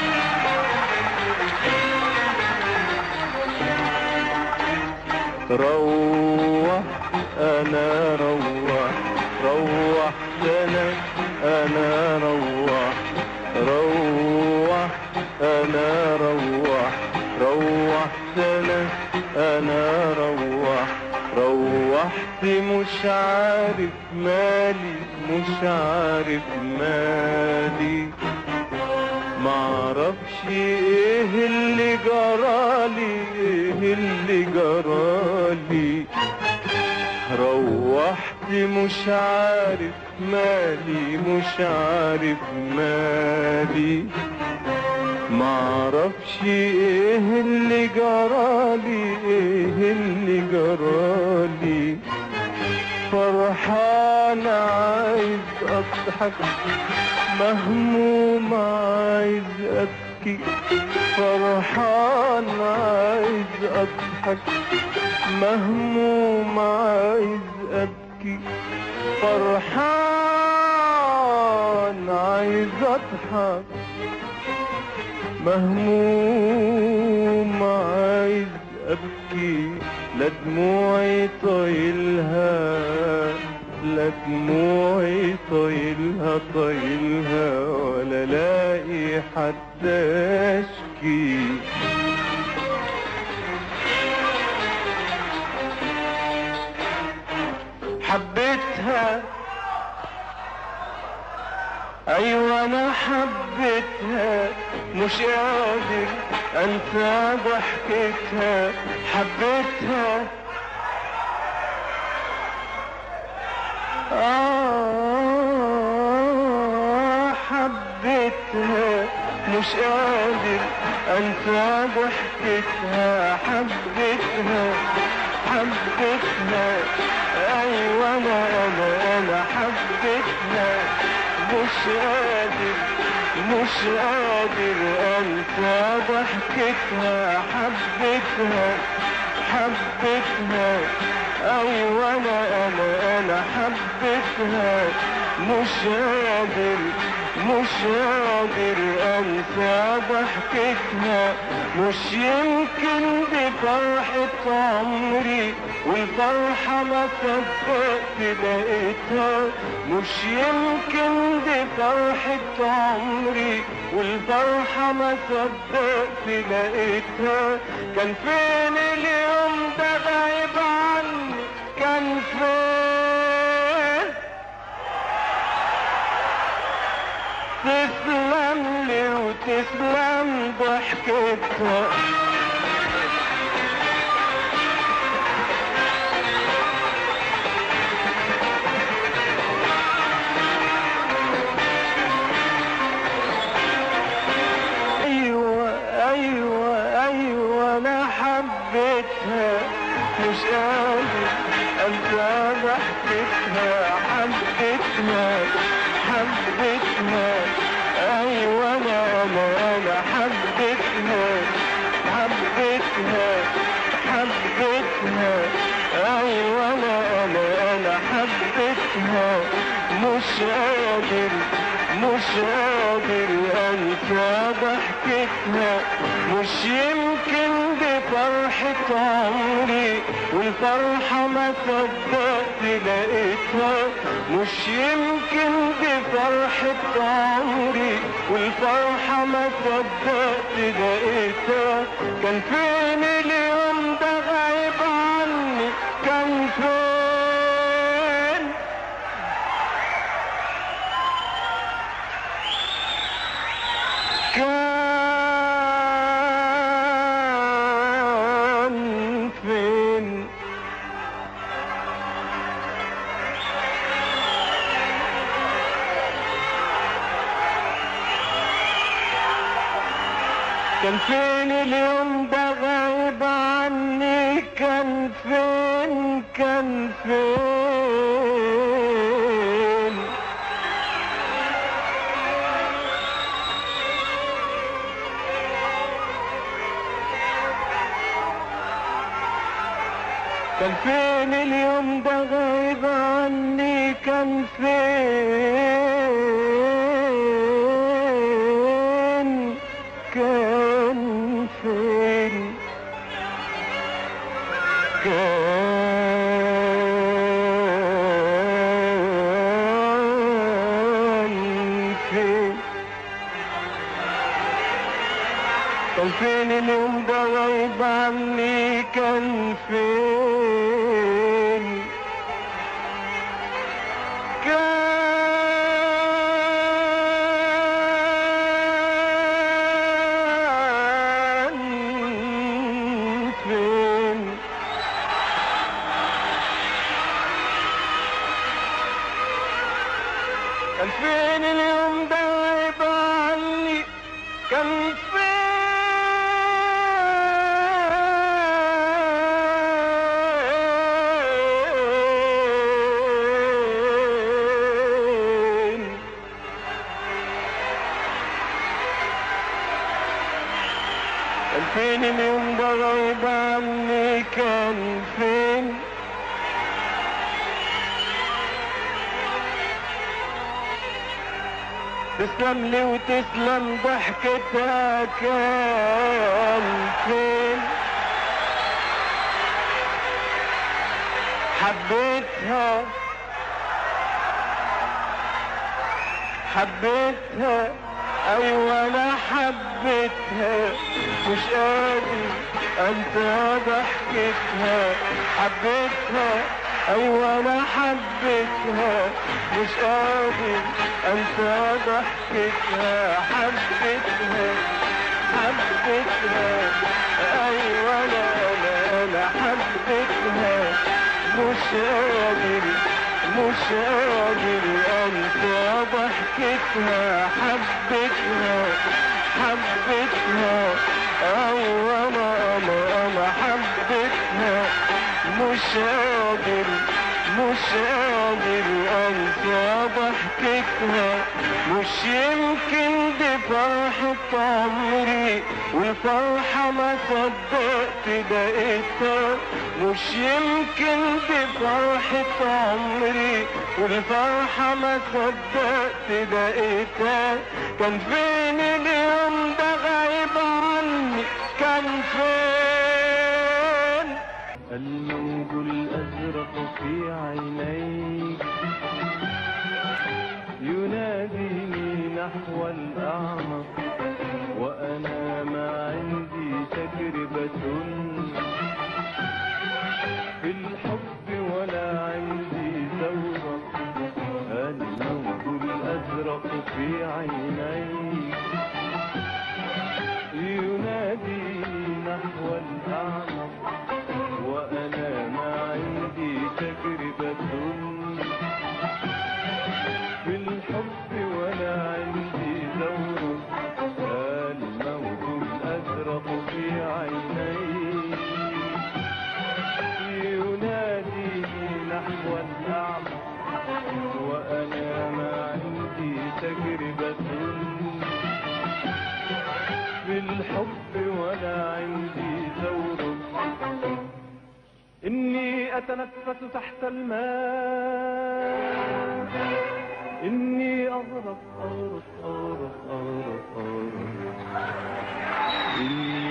روح انا روح روحت انا انا روح روح انا روح روحت انا انا روح روحت مش عارف مالي مش عارف مالي معرفش ايه اللي جرالي ايه اللي جرالي روحت مش عارف مالي مش عارف مالي معرفش ايه اللي جرالي ايه اللي جرالي فرحان عايز اضحك مهموم عايز ابكي فرحان عايز اضحك مهموم عايز ابكي فرحان عايز اضحك مهموم عايز ابكي لا دموعي طايلها لا دموعي طايلها طايلها ولا لاقي حد اشكي حبيتها ايوه انا حبيتها مش قادر انسى ضحكتها حبيتها آه حبيتها مش قادر انسى ضحكتها حبيتها حبيتها ايوه انا انا انا حبيتها مش قادر مش قادر انسى ضحكتها حبيتها حبيتها ايوه انا انا انا حبيتها مش قادر مش قادر انسى ضحكتها مش يمكن دي فرحة عمري والفرحة ما صدقت لقيتها مش يمكن دي فرحة عمري والفرحة ما صدقت لقيتها كان فين اليوم ده غايب عني كان فين تسلم لي وتسلم ضحكتها ايوه ايوه ايوه انا حبيتها مش قادر انسى ضحكتها حبيتها حبيتها مش يمكن دي فرحة عمري والفرحة ما صدقت لقيتها مش يمكن دي فرحة عمري والفرحة ما صدقت لقيتها كان فين اليوم ده غايب عني كان فين كان فين كان فين اليوم ده غايب عني كان فين كان فين كان فين اليوم ده غايب عني كان فين كان فين كان فين كان فين اليوم ده غايب عني كان فين كان فين كان فين اليوم ده غايب عني كان فين كان فين اليوم ده غايب عني كان فين تسلم لي وتسلم ضحكتها كان فين حبيتها حبيتها ايوه انا حبيتها مش قادر انسى ضحكتها حبيتها ايوه انا حبيتها مش قادر انسى ضحكتها حبيتها حبيتها ايوه انا انا انا حبيتها مش قادر مش قادر انسى ضحكتها حبيتها حبيتها ايوه انا انا انا حبيتها مش قادر مش قادر انسى ضحكتها مش يمكن دي فرحة عمري والفرحة ما صدقت لقيتها مش يمكن دي فرحة عمري والفرحة ما صدقت لقيتها كان فين اليوم ده غايب عني كان فين الموج الأزرق في عينيك يناديني نحو الأعمق وأنا ما عندي تجربة في الحب ولا عندي ثورة الموج الأزرق في عينيك يناديني نحو الأعمق وأنا ما عندي تجربة في الحب ولا عندي دور الموج الأزرق في عيني يناديني نحو الأعمق وأنا ما عندي تجربة في الحب ولا عندي دور إني أتنفس تحت الماء إني أغرق أغرق أغرق أغرق أغرق إني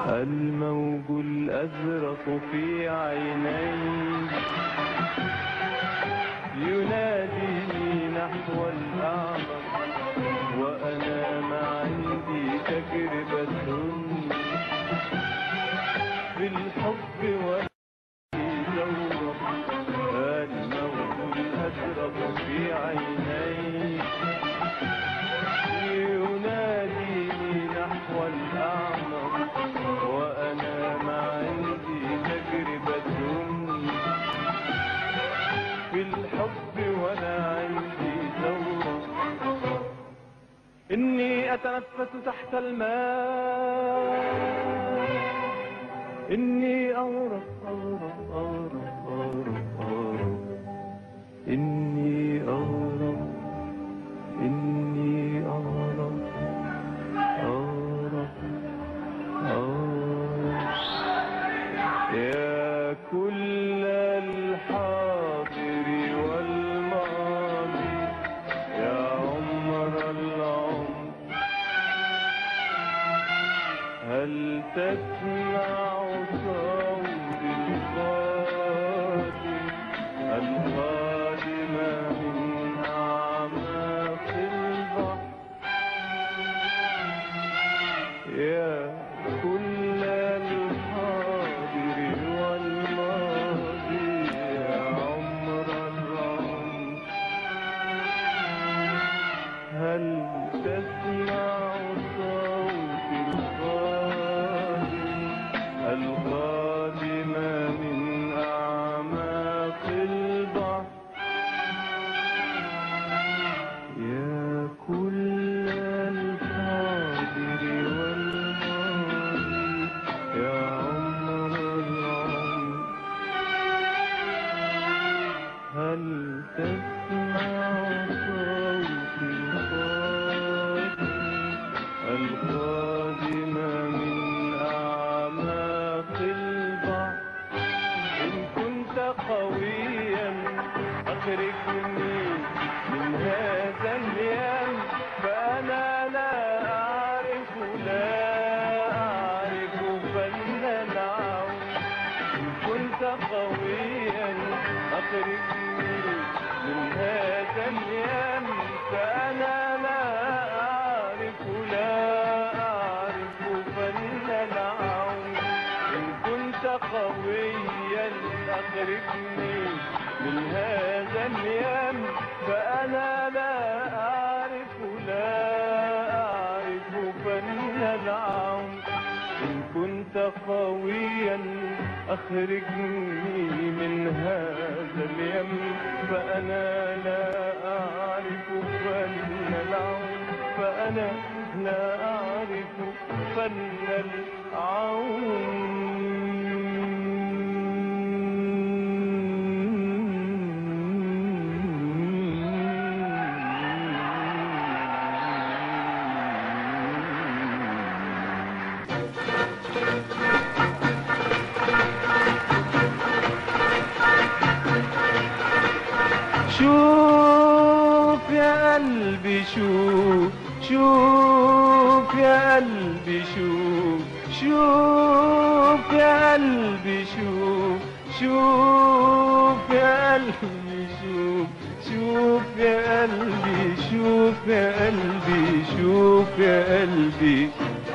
الموج الأزرق في عينيك يناديني نحو الأعمق وأنا ما عندي تجربة في الحب وفي ذوق الموج الأزرق في عينيك يناديني نحو الأعمق وأنا ما عندي تجربة في الحب ولا عندي ثورة إني أتنفس تحت الماء إني أغرق أغرق أغرق أغرق أغرق إني أغرق إني أغرق أغرق أغرق يا كل الحاضر والماضي يا عمر العمر هل تسمع صوت القادم القادم من أعماق البحر يا كل الحاضر والماضي يا عمر العمر هل تسمع صوت القادم القادم من أعماق البحر يا كل الحاضر والماضي يا عمر العمر هل تسمع صوت القادم القادم من أعماق البحر إن كنت قويا أخرجني من هذا اليم فأنا لا أعرف لا أعرف فن العون إن كنت قويا أخرجني من هذا اليم فأنا لا أعرف لا أعرف فن العون إن كنت قويا أخرجني من هذا اليم فأنا لا أعرف لا أعرف فن العون إن كنت قويا أخرجني من هذا اليم فأنا لا أعرف فن العون فأنا لا أعرف فن العون شوف يا قلبي شوف شوف يا قلبي شوف شوف يا قلبي شوف شوف يا قلبي شوف شوف يا قلبي شوف يا قلبي شوف يا قلبي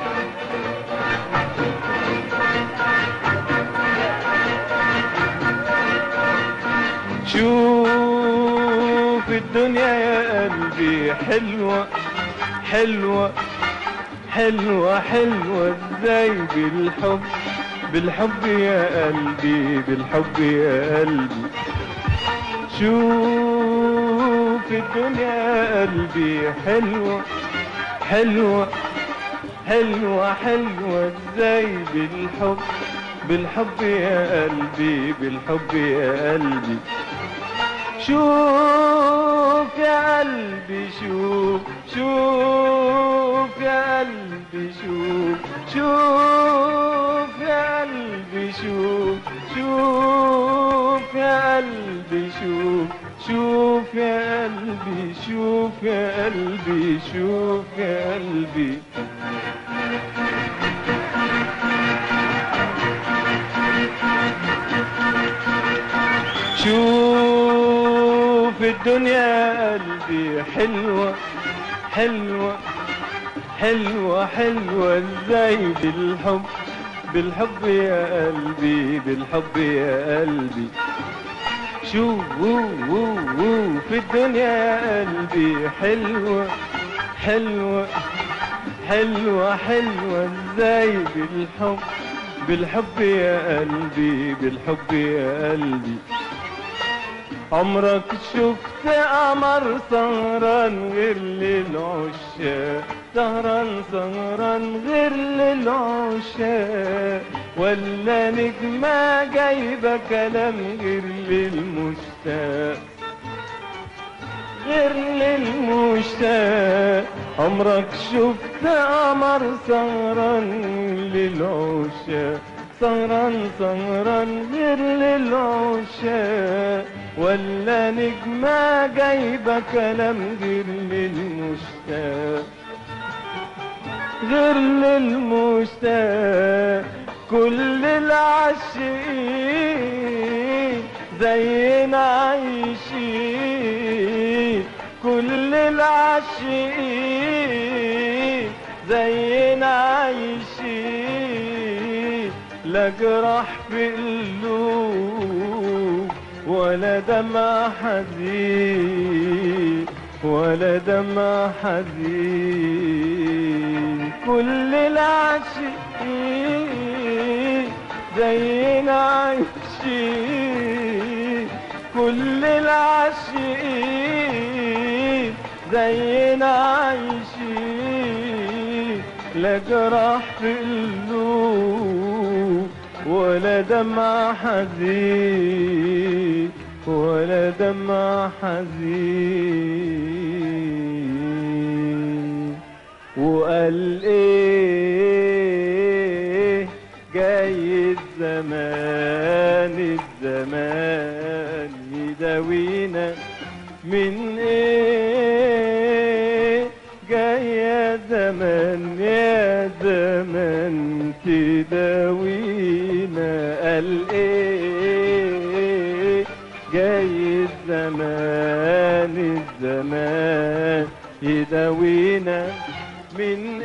شوف الدنيا يا قلبي حلوة حلوة حلوة حلوة ازاي بالحب بالحب يا قلبي بالحب يا قلبي شوف الدنيا يا قلبي حلوة حلوة حلوة حلوة ازاي بالحب بالحب يا قلبي بالحب يا قلبي شوف يا قلبي شوف شوف يا قلبي شوف شوف يا قلبي شوف شوف يا قلبي شوف شوف يا قلبي شوف يا قلبي شوف يا قلبي شوف الدنيا قلبي حلوة حلوة حلوة حلوة ازاي بالحب بالحب يا قلبي بالحب يا قلبي شوف في الدنيا يا قلبي حلوة حلوة حلوة حلوة ازاي بالحب بالحب يا قلبي بالحب يا قلبي عمرك شفت قمر سهران غير للعشاق سهران سهران غير للعشاق ولا نجمة جايبة كلام غير للمشتاق غير للمشتاق عمرك شفت قمر سهران للعشاق سهران سهران غير للعشاق ولا نجمة جايبة كلام غير للمشتاق غير للمشتاق كل العاشقين زينا عايشين كل العاشقين زينا عايشين لا جراح في قلوب ولا دمع حزين ولا دمع حزين كل العاشقين زينا عايشين كل العاشقين زينا عايشين لا جراح في قلوب ولا دمع حزين ولا دمع حزين وقال ايه جاي الزمان الزمان يداوينا من ايه جاي يا زمان يا زمان تداوينا قال ايه جاي الزمان الزمان يداوينا من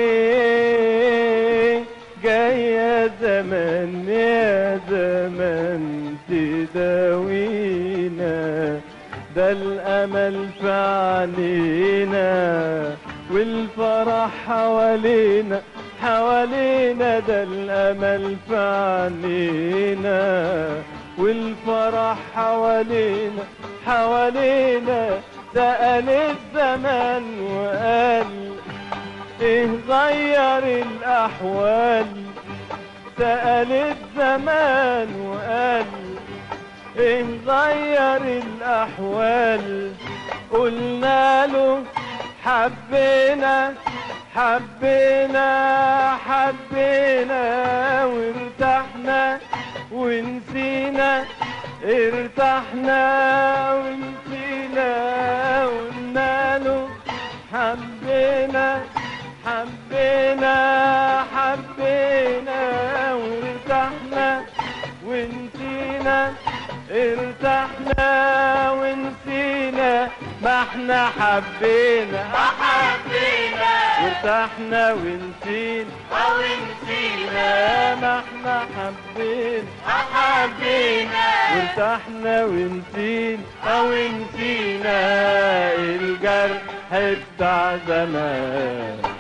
ايه جاي يا زمان يا زمان تداوينا ده الامل في عينينا والفرح حوالينا حوالينا ده الامل في عينينا والفرح حوالينا حوالينا سأل الزمان وقال ايه غير الاحوال سأل الزمان وقال ايه غير الاحوال قلنا له حبينا حبينا حبينا وارتحنا ونسينا ارتحنا ونسينا قلنا له حبينا حبينا حبينا وارتحنا ونسينا ارتحنا ونسينا ما احنا حبينا حبينا وارتحنا ونسينا أو نسينا ما احنا حبينا حبينا وارتحنا ونسينا او نسينا الجرح بتاع زمان